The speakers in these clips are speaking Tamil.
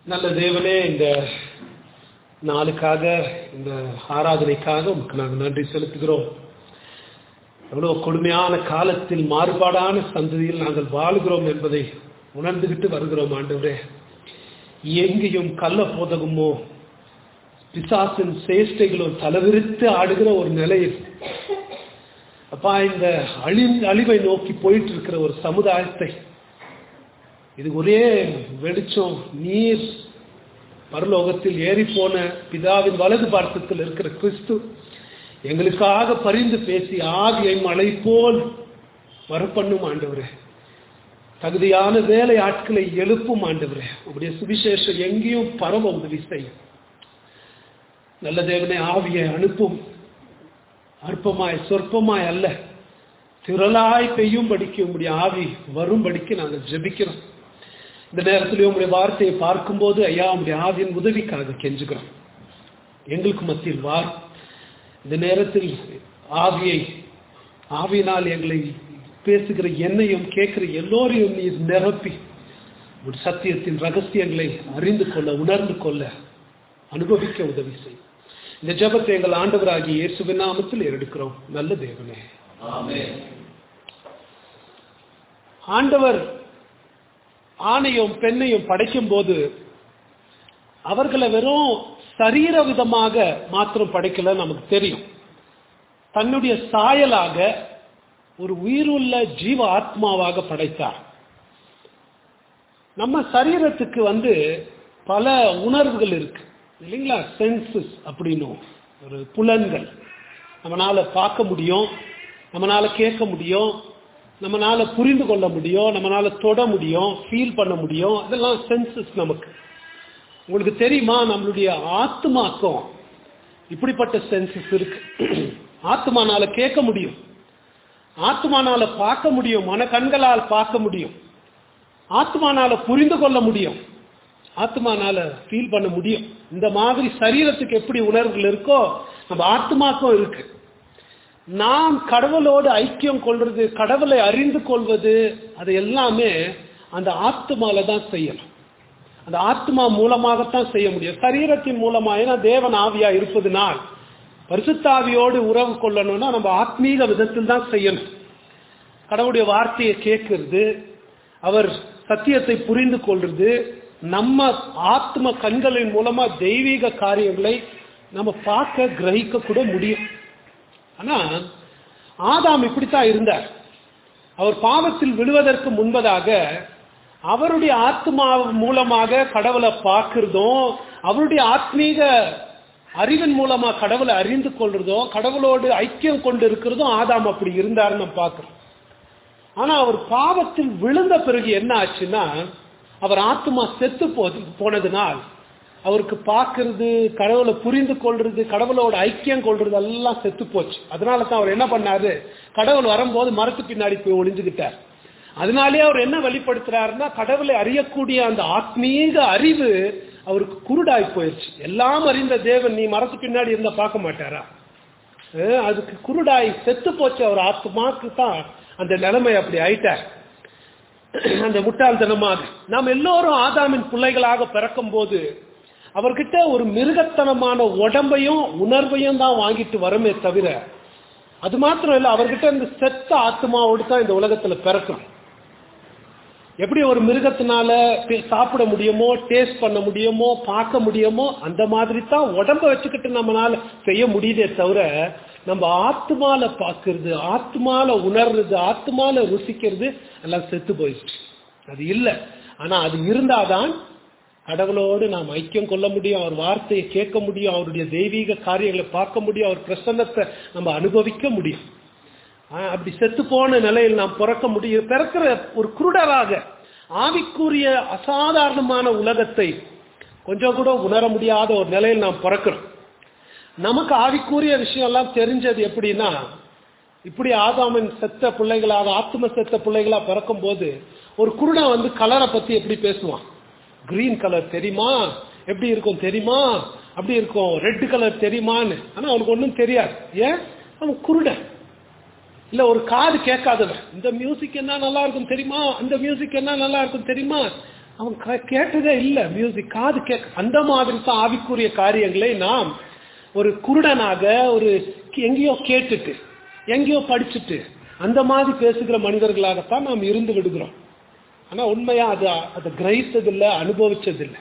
நல்ல தேவனே இந்த நாளுக்காக இந்த ஆராதனைக்காக உமக்கு நாங்கள் நன்றி செலுத்துகிறோம் எவ்வளவு கொடுமையான காலத்தில் மாறுபாடான சந்ததியில் நாங்கள் வாழுகிறோம் என்பதை உணர்ந்துகிட்டு வருகிறோம் ஆண்டவரே எங்கேயும் கள்ள போதகமோ பிசாசின் சேஷ்டைகளும் தலைவிரித்து ஆடுகிற ஒரு நிலையில் அப்பா இந்த அழி அழிவை நோக்கி போயிட்டு இருக்கிற ஒரு சமுதாயத்தை இது ஒரே வெளிச்சம் நீர் பரலோகத்தில் ஏறி போன பிதாவின் வலது பார்த்தத்தில் இருக்கிற கிறிஸ்து எங்களுக்காக பரிந்து பேசி ஆவியை மழை போல் வரப்பண்ணும் ஆண்டவரே தகுதியான வேலை ஆட்களை எழுப்பும் ஆண்டவரே உடைய சுவிசேஷம் எங்கேயும் பரவ உதவி செய்யும் நல்ல தேவனே ஆவியை அனுப்பும் அற்பமாய் சொற்பமாய் அல்ல திரளாய் பெய்யும்படிக்கு உங்களுடைய ஆவி வரும்படிக்கு நாங்கள் ஜெபிக்கிறோம் இந்த நேரத்தில் உங்களுடைய வார்த்தையை பார்க்கும்போது ஐயா உங்களுடைய ஆவியின் உதவிக்காக கெஞ்சுக்கிறோம் எங்களுக்கு மத்தியில் வார் இந்த நேரத்தில் ஆவியை ஆவியினால் எங்களை பேசுகிற என்னையும் கேட்கிற எல்லோரையும் நீர் நிரப்பி ஒரு சத்தியத்தின் ரகசியங்களை அறிந்து கொள்ள உணர்ந்து கொள்ள அனுபவிக்க உதவி செய் இந்த ஜபத்தை எங்கள் ஆண்டவராகிய இயேசுவின் நாமத்தில் எடுக்கிறோம் நல்ல தேவனே ஆண்டவர் ஆணையும் பெண்ணையும் படைக்கும் போது அவர்களை வெறும் சரீர விதமாக மாத்திரம் படைக்கல நமக்கு தெரியும் தன்னுடைய சாயலாக ஒரு உயிருள்ள ஜீவ ஆத்மாவாக படைத்தார் நம்ம சரீரத்துக்கு வந்து பல உணர்வுகள் இருக்கு இல்லைங்களா சென்சஸ் அப்படின்னும் ஒரு புலன்கள் நம்மளால பார்க்க முடியும் நம்மளால கேட்க முடியும் நம்மளால புரிந்து கொள்ள முடியும் நம்மளால தொட முடியும் ஃபீல் பண்ண முடியும் இதெல்லாம் சென்சஸ் நமக்கு உங்களுக்கு தெரியுமா நம்மளுடைய ஆத்மாக்கம் இப்படிப்பட்ட சென்சஸ் இருக்கு ஆத்மானால கேட்க முடியும் ஆத்மானால பார்க்க முடியும் மன கண்களால் பார்க்க முடியும் ஆத்மானால புரிந்து கொள்ள முடியும் ஆத்மானால ஃபீல் பண்ண முடியும் இந்த மாதிரி சரீரத்துக்கு எப்படி உணர்வுகள் இருக்கோ நம்ம ஆத்மாக்கும் இருக்கு நாம் கடவுளோடு ஐக்கியம் கொள்றது கடவுளை அறிந்து கொள்வது அது எல்லாமே அந்த ஆத்மால தான் செய்யணும் அந்த ஆத்மா மூலமாகத்தான் செய்ய முடியும் சரீரத்தின் மூலமா ஏன்னா தேவன் ஆவியா இருப்பதுனால் பரிசுத்தாவியோடு உறவு கொள்ளணும்னா நம்ம ஆத்மீக விதத்தில் தான் செய்யணும் கடவுளுடைய வார்த்தையை கேட்கறது அவர் சத்தியத்தை புரிந்து கொள்றது நம்ம ஆத்ம கண்களின் மூலமா தெய்வீக காரியங்களை நம்ம பார்க்க கிரகிக்க கூட முடியும் ஆனா ஆதாம் இப்படித்தான் இருந்தார் அவர் பாவத்தில் விழுவதற்கு முன்பதாக அவருடைய ஆத்மா மூலமாக கடவுளை பார்க்கிறதும் அவருடைய ஆத்மீக அறிவின் மூலமா கடவுளை அறிந்து கொள்றதும் கடவுளோடு ஐக்கியம் கொண்டு இருக்கிறதும் ஆதாம் அப்படி இருந்தாருன்னு பார்க்கிறோம் ஆனா அவர் பாவத்தில் விழுந்த பிறகு என்ன ஆச்சுன்னா அவர் ஆத்மா செத்து போது போனதுனால் அவருக்கு பார்க்கறது கடவுளை புரிந்து கொள்றது கடவுளோட ஐக்கியம் கொள்றது எல்லாம் செத்து போச்சு அதனால தான் அவர் என்ன பண்ணாரு கடவுள் வரும்போது மரத்து பின்னாடி போய் ஒளிஞ்சுக்கிட்டார் அதனாலேயே அவர் என்ன வெளிப்படுத்துறாருன்னா கடவுளை அறியக்கூடிய அந்த ஆத்மீக அறிவு அவருக்கு குருடாய் போயிடுச்சு எல்லாம் அறிந்த தேவன் நீ மரத்து பின்னாடி இருந்தா பார்க்க மாட்டாரா அதுக்கு குருடாய் செத்து போச்சு அவர் ஆத்மாக்கு தான் அந்த நிலைமை அப்படி ஆயிட்டார் அந்த முட்டாள்தனமாக நாம் எல்லோரும் ஆதாமின் பிள்ளைகளாக பிறக்கும் போது அவர்கிட்ட ஒரு மிருகத்தனமான உடம்பையும் உணர்வையும் தான் வாங்கிட்டு வரமே தவிர அது மாத்திரம் இல்லை அவர்கிட்ட இந்த செத்த ஆத்மாவோடு தான் இந்த உலகத்துல பிறக்கும் எப்படி ஒரு மிருகத்தினால சாப்பிட முடியுமோ டேஸ்ட் பண்ண முடியுமோ பார்க்க முடியுமோ அந்த மாதிரி தான் உடம்ப வச்சுக்கிட்டு நம்மளால செய்ய முடியுதே தவிர நம்ம ஆத்மால பார்க்கறது ஆத்மால உணர்றது ஆத்மால ருசிக்கிறது எல்லாம் செத்து போயிடுச்சு அது இல்லை ஆனா அது இருந்தாதான் கடவுளோடு நாம் ஐக்கியம் கொள்ள முடியும் அவர் வார்த்தையை கேட்க முடியும் அவருடைய தெய்வீக காரியங்களை பார்க்க முடியும் அவர் பிரசன்னத்தை நம்ம அனுபவிக்க முடியும் அப்படி செத்து போன நிலையில் நாம் பிறக்க முடியும் பிறக்கிற ஒரு குருடராக ஆவிக்குரிய அசாதாரணமான உலகத்தை கொஞ்சம் கூட உணர முடியாத ஒரு நிலையில் நாம் பிறக்கிறோம் நமக்கு ஆவிக்குரிய விஷயம் எல்லாம் தெரிஞ்சது எப்படின்னா இப்படி ஆதாமின் செத்த பிள்ளைகளாக ஆத்ம செத்த பிள்ளைகளா பிறக்கும் போது ஒரு குருடன் வந்து கலரை பத்தி எப்படி பேசுவான் கிரீன் கலர் தெரியுமா எப்படி இருக்கும் தெரியுமா அப்படி இருக்கும் ரெட் கலர் தெரியுமான்னு ஆனா அவனுக்கு ஒன்றும் தெரியாது ஏன் அவன் குருடன் இல்ல ஒரு காது கேட்காதவன் இந்த மியூசிக் என்ன நல்லா இருக்கும் தெரியுமா அந்த மியூசிக் என்ன நல்லா இருக்கும் தெரியுமா அவன் க- கேட்டதே இல்லை மியூசிக் காது கேட்க அந்த மாதிரி தான் ஆவிக்குரிய காரியங்களை நாம் ஒரு குருடனாக ஒரு எங்கேயோ கேட்டுட்டு எங்கேயோ படிச்சுட்டு அந்த மாதிரி பேசுகிற மனிதர்களாகத்தான் நாம் இருந்து விடுகிறோம் ஆனா உண்மையா அது அதை கிரகித்ததில்லை அனுபவிச்சதில்லை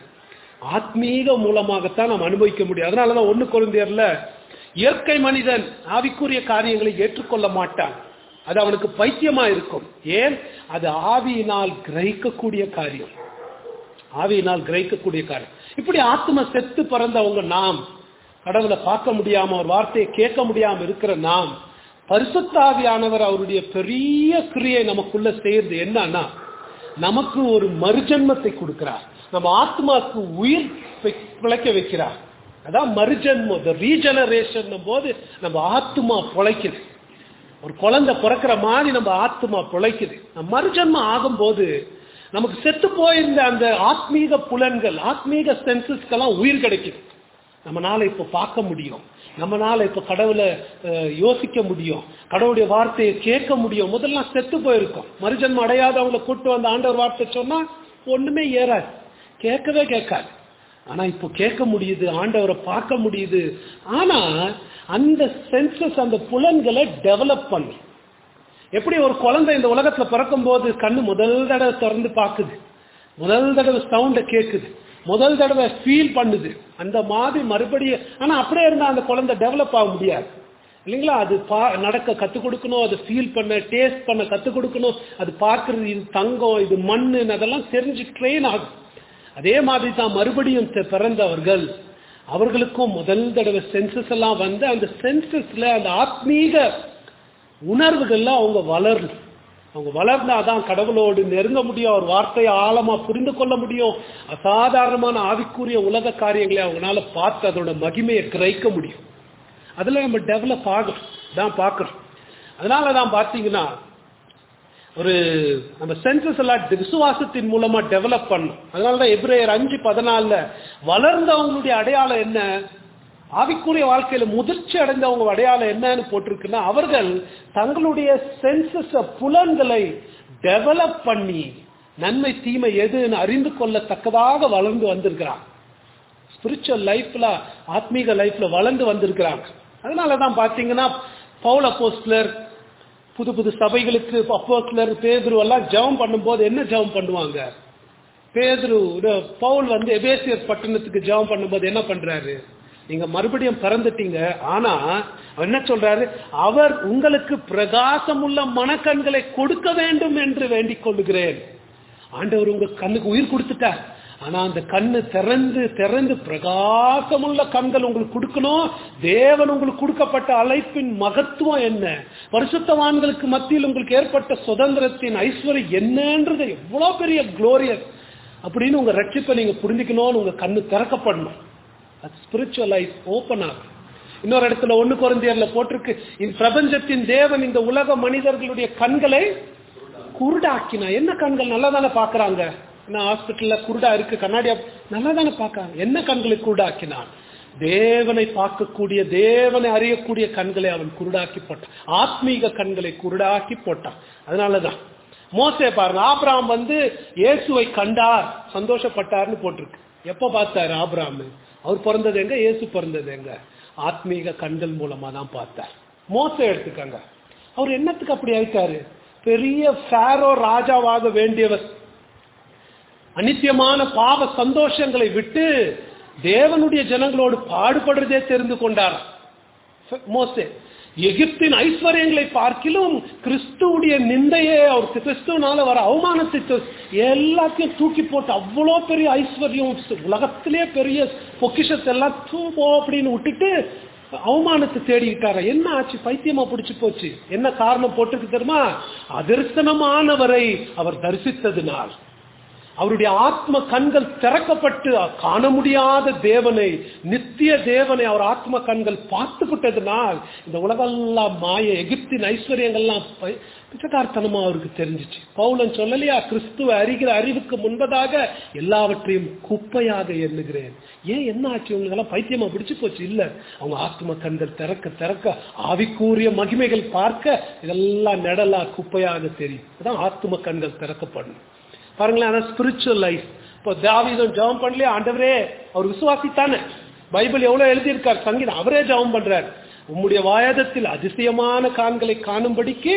ஆத்மீக மூலமாகத்தான் நாம் அனுபவிக்க முடியும் அதனாலதான் ஒண்ணு குழந்தையர்ல இயற்கை மனிதன் ஆவிக்குரிய காரியங்களை ஏற்றுக்கொள்ள மாட்டான் அது அவனுக்கு பைத்தியமா இருக்கும் ஏன் அது ஆவியினால் கிரகிக்கக்கூடிய காரியம் ஆவியினால் கிரகிக்கக்கூடிய காரியம் இப்படி ஆத்ம செத்து பிறந்தவங்க நாம் கடவுளை பார்க்க முடியாம ஒரு வார்த்தையை கேட்க முடியாம இருக்கிற நாம் பரிசுத்தாவியானவர் அவருடைய பெரிய கிரியை நமக்குள்ள செய்யறது என்னன்னா நமக்கு ஒரு மறுஜன்மத்தை கொடுக்கிறார் நம்ம ஆத்மாக்கு உயிர் வை- பிழைக்க வைக்கிறார் அதான் மறுஜன்மம் ரீஜெனரேஷன் போது நம்ம ஆத்மா பிழைக்குது ஒரு குழந்தை பிறக்கிற மாதிரி நம்ம ஆத்மா பிழைக்குது நம்ம மறுஜன்மம் ஆகும்போது நமக்கு செத்து போயிருந்த அந்த ஆத்மீக புலன்கள் ஆத்மீக சென்சஸ்க்கெல்லாம் உயிர் கிடைக்குது நம்மனால இப்ப பார்க்க முடியும் நம்மனால இப்ப கடவுளை அஹ், யோசிக்க முடியும் கடவுளுடைய வார்த்தையை கேட்க முடியும் முதல்ல செத்து போயிருக்கோம் மறுஜன்மம் அடையாதவங்களை கூட்டு வந்த ஆண்டவர் வார்த்தை சொன்னா ஒண்ணுமே ஏறாது கேட்கவே கேட்காது ஆனா இப்போ கேட்க முடியுது ஆண்டவரை பார்க்க முடியுது ஆனா அந்த சென்சஸ் அந்த புலன்களை டெவலப் பண்ணு எப்படி ஒரு குழந்தை இந்த உலகத்துல பிறக்கும் போது கண்ணு முதல் தடவை திறந்து பார்க்குது முதல் தடவை சவுண்டை கேட்குது முதல் தடவை ஃபீல் பண்ணுது அந்த மாதிரி மறுபடியும் ஆனா அப்படியே இருந்தா அந்த குழந்தை டெவலப் ஆக முடியாது இல்லைங்களா அது பா நடக்க கற்றுக் கொடுக்கணும் அதை ஃபீல் பண்ண டேஸ்ட் பண்ண கற்றுக் கொடுக்கணும் அது பார்க்கறது இது தங்கம் இது மண்ணு அதெல்லாம் தெரிஞ்சு ட்ரெயின் ஆகும் அதே மாதிரி தான் மறுபடியும் தெ- பிறந்தவர்கள் அவர்களுக்கும் முதல் தடவை சென்சஸ் எல்லாம் வந்து அந்த சென்சஸ்ல அந்த ஆத்மீக உணர்வுகள்ல அவங்க வளரணும் அவங்க வளர்ந்தாதான் கடவுளோடு நெருங்க முடியும் அவர் வார்த்தையை ஆழமா புரிந்து கொள்ள முடியும் அசாதாரணமான ஆவிக்குரிய உலக காரியங்களை அவங்களால பார்த்து அதோட மகிமையை கிரகிக்க முடியும் அதுல நம்ம டெவலப் ஆகும் தான் பார்க்கறோம் அதனால தான் பார்த்தீங்கன்னா ஒரு நம்ம சென்சஸ் எல்லாம் விசுவாசத்தின் மூலமா டெவலப் பண்ணும் அதனால தான் எப்ரேயர் அஞ்சு பதினாலுல வளர்ந்தவங்களுடைய அடையாளம் என்ன ஆவிக்குரிய வாழ்க்கையில முதிர்ச்சி அடைந்தவங்க அடையாளம் என்னன்னு போட்டிருக்குன்னா அவர்கள் தங்களுடைய சென்சஸ் புலன்களை டெவலப் பண்ணி நன்மை தீமை எதுன்னு அறிந்து கொள்ளத்தக்கதாக வளர்ந்து வந்திருக்கிறாங்க ஸ்பிரிச்சுவல் லைஃப்ல ஆத்மீக லைஃப்ல வளர்ந்து வந்திருக்கிறாங்க அதனால தான் பார்த்தீங்கன்னா பவுல் அப்போஸ்லர் புது புது சபைகளுக்கு அப்போஸ்லர் பேதுரு எல்லாம் ஜெபம் பண்ணும்போது என்ன ஜெபம் பண்ணுவாங்க பேதுரு இது பவுல் வந்து எபேசியர் பட்டணத்துக்கு ஜெபம் பண்ணும்போது என்ன பண்றாரு நீங்க மறுபடியும் பிறந்துட்டீங்க ஆனா அவர் என்ன சொல்றாரு அவர் உங்களுக்கு பிரகாசமுள்ள மனக்கண்களை கொடுக்க வேண்டும் என்று வேண்டிக் கொள்ளுகிறேன் ஆண்டவர் உங்க கண்ணுக்கு உயிர் கொடுத்துட்டார் ஆனா அந்த கண்ணு திறந்து திறந்து பிரகாசமுள்ள கண்கள் உங்களுக்கு கொடுக்கணும் தேவன் உங்களுக்கு கொடுக்கப்பட்ட அழைப்பின் மகத்துவம் என்ன பரிசுத்தவான்களுக்கு மத்தியில் உங்களுக்கு ஏற்பட்ட சுதந்திரத்தின் ஐஸ்வர்யம் என்னன்றது எவ்வளவு பெரிய குளோரியஸ் அப்படின்னு உங்க ரட்சிப்பை நீங்க புரிஞ்சுக்கணும்னு உங்க கண்ணு திறக்கப்படணும் அது ஸ்பிரிச்சுவல் லைஃப் ஓப்பன் ஆகும் இன்னொரு இடத்துல ஒண்ணு குறைந்தியர்ல போட்டிருக்கு இந்த பிரபஞ்சத்தின் தேவன் இந்த உலக மனிதர்களுடைய கண்களை குருடாக்கினா என்ன கண்கள் நல்லா தானே பாக்குறாங்க என்ன ஹாஸ்பிட்டல்ல குருடா இருக்கு கண்ணாடியா நல்லா தானே பாக்குறாங்க என்ன கண்களை குருடாக்கினான் தேவனை பார்க்கக்கூடிய தேவனை அறியக்கூடிய கண்களை அவன் குருடாக்கி போட்டான் ஆத்மீக கண்களை குருடாக்கி போட்டான் அதனாலதான் மோசே பாருங்க ஆபிராம் வந்து இயேசுவை கண்டார் சந்தோஷப்பட்டார்னு போட்டிருக்கு எப்ப பார்த்தாரு ஆபிராம் அவர் பிறந்தது எங்க இயேசு பிறந்தது எங்க ஆத்மீக கண்கள் மூலமா தான் பார்த்தார் மோசே எடுத்துக்கங்க அவர் என்னத்துக்கு அப்படி ஆயிட்டாரு பெரிய ஃபேரோ ராஜாவாக வேண்டியவர் அனித்தியமான பாவ சந்தோஷங்களை விட்டு தேவனுடைய ஜனங்களோடு பாடுபடுறதே தெரிந்து கொண்டார் மோசே எகிப்தின் ஐஸ்வர்யங்களை பார்க்கிலும் கிறிஸ்துவுடைய நிந்தையே அவர் கிறிஸ்துவனால வர அவமானத்தை தொ- எல்லாத்தையும் தூக்கி போட்டு அவ்வளோ பெரிய ஐஸ்வர்யம் உலகத்திலே பெரிய பொக்கிஷத்தை எல்லாம் தூபோ அப்படின்னு விட்டுட்டு அவமானத்தை தேடிக்கிட்டாரா என்ன ஆச்சு பைத்தியமா பிடிச்சு போச்சு என்ன காரணம் போட்டுருக்கு தெரியுமா அதர்சனமானவரை அவர் தரிசித்ததினால் அவருடைய ஆத்ம கண்கள் திறக்கப்பட்டு காண முடியாத தேவனை நித்திய தேவனை அவர் ஆத்ம கண்கள் பார்த்து விட்டதுனால் இந்த உலகெல்லாம் மாய எகிப்தின் ஐஸ்வர்யங்கள்லாம் பை- பிச்சைக்காரத்தனமா அவருக்கு தெரிஞ்சிச்சு பவுலன் சொல்லலையா கிறிஸ்துவ அறிகிற அறிவுக்கு முன்பதாக எல்லாவற்றையும் குப்பையாக எண்ணுகிறேன் ஏன் என்ன ஆச்சு இவங்களுக்கெல்லாம் பைத்தியமா பிடிச்சு போச்சு இல்ல அவங்க ஆத்ம கண்கள் திறக்க திறக்க ஆவிக்கூறிய மகிமைகள் பார்க்க இதெல்லாம் நெடலா குப்பையாக தெரியும் அதான் ஆத்ம கண்கள் திறக்கப்படணும் பாருங்களேன் அதான் ஸ்பிரிச்சுவல் லைஃப் இப்போ தாவீதும் ஜெபம் பண்ணலையே ஆண்டவரே அவர் விசுவாசித்தானே பைபிள் எவ்வளவு எழுதியிருக்கார் சங்கீதம் அவரே ஜெபம் பண்றார் உம்முடைய வாயதத்தில் அதிசயமான காண்களை காணும்படிக்கு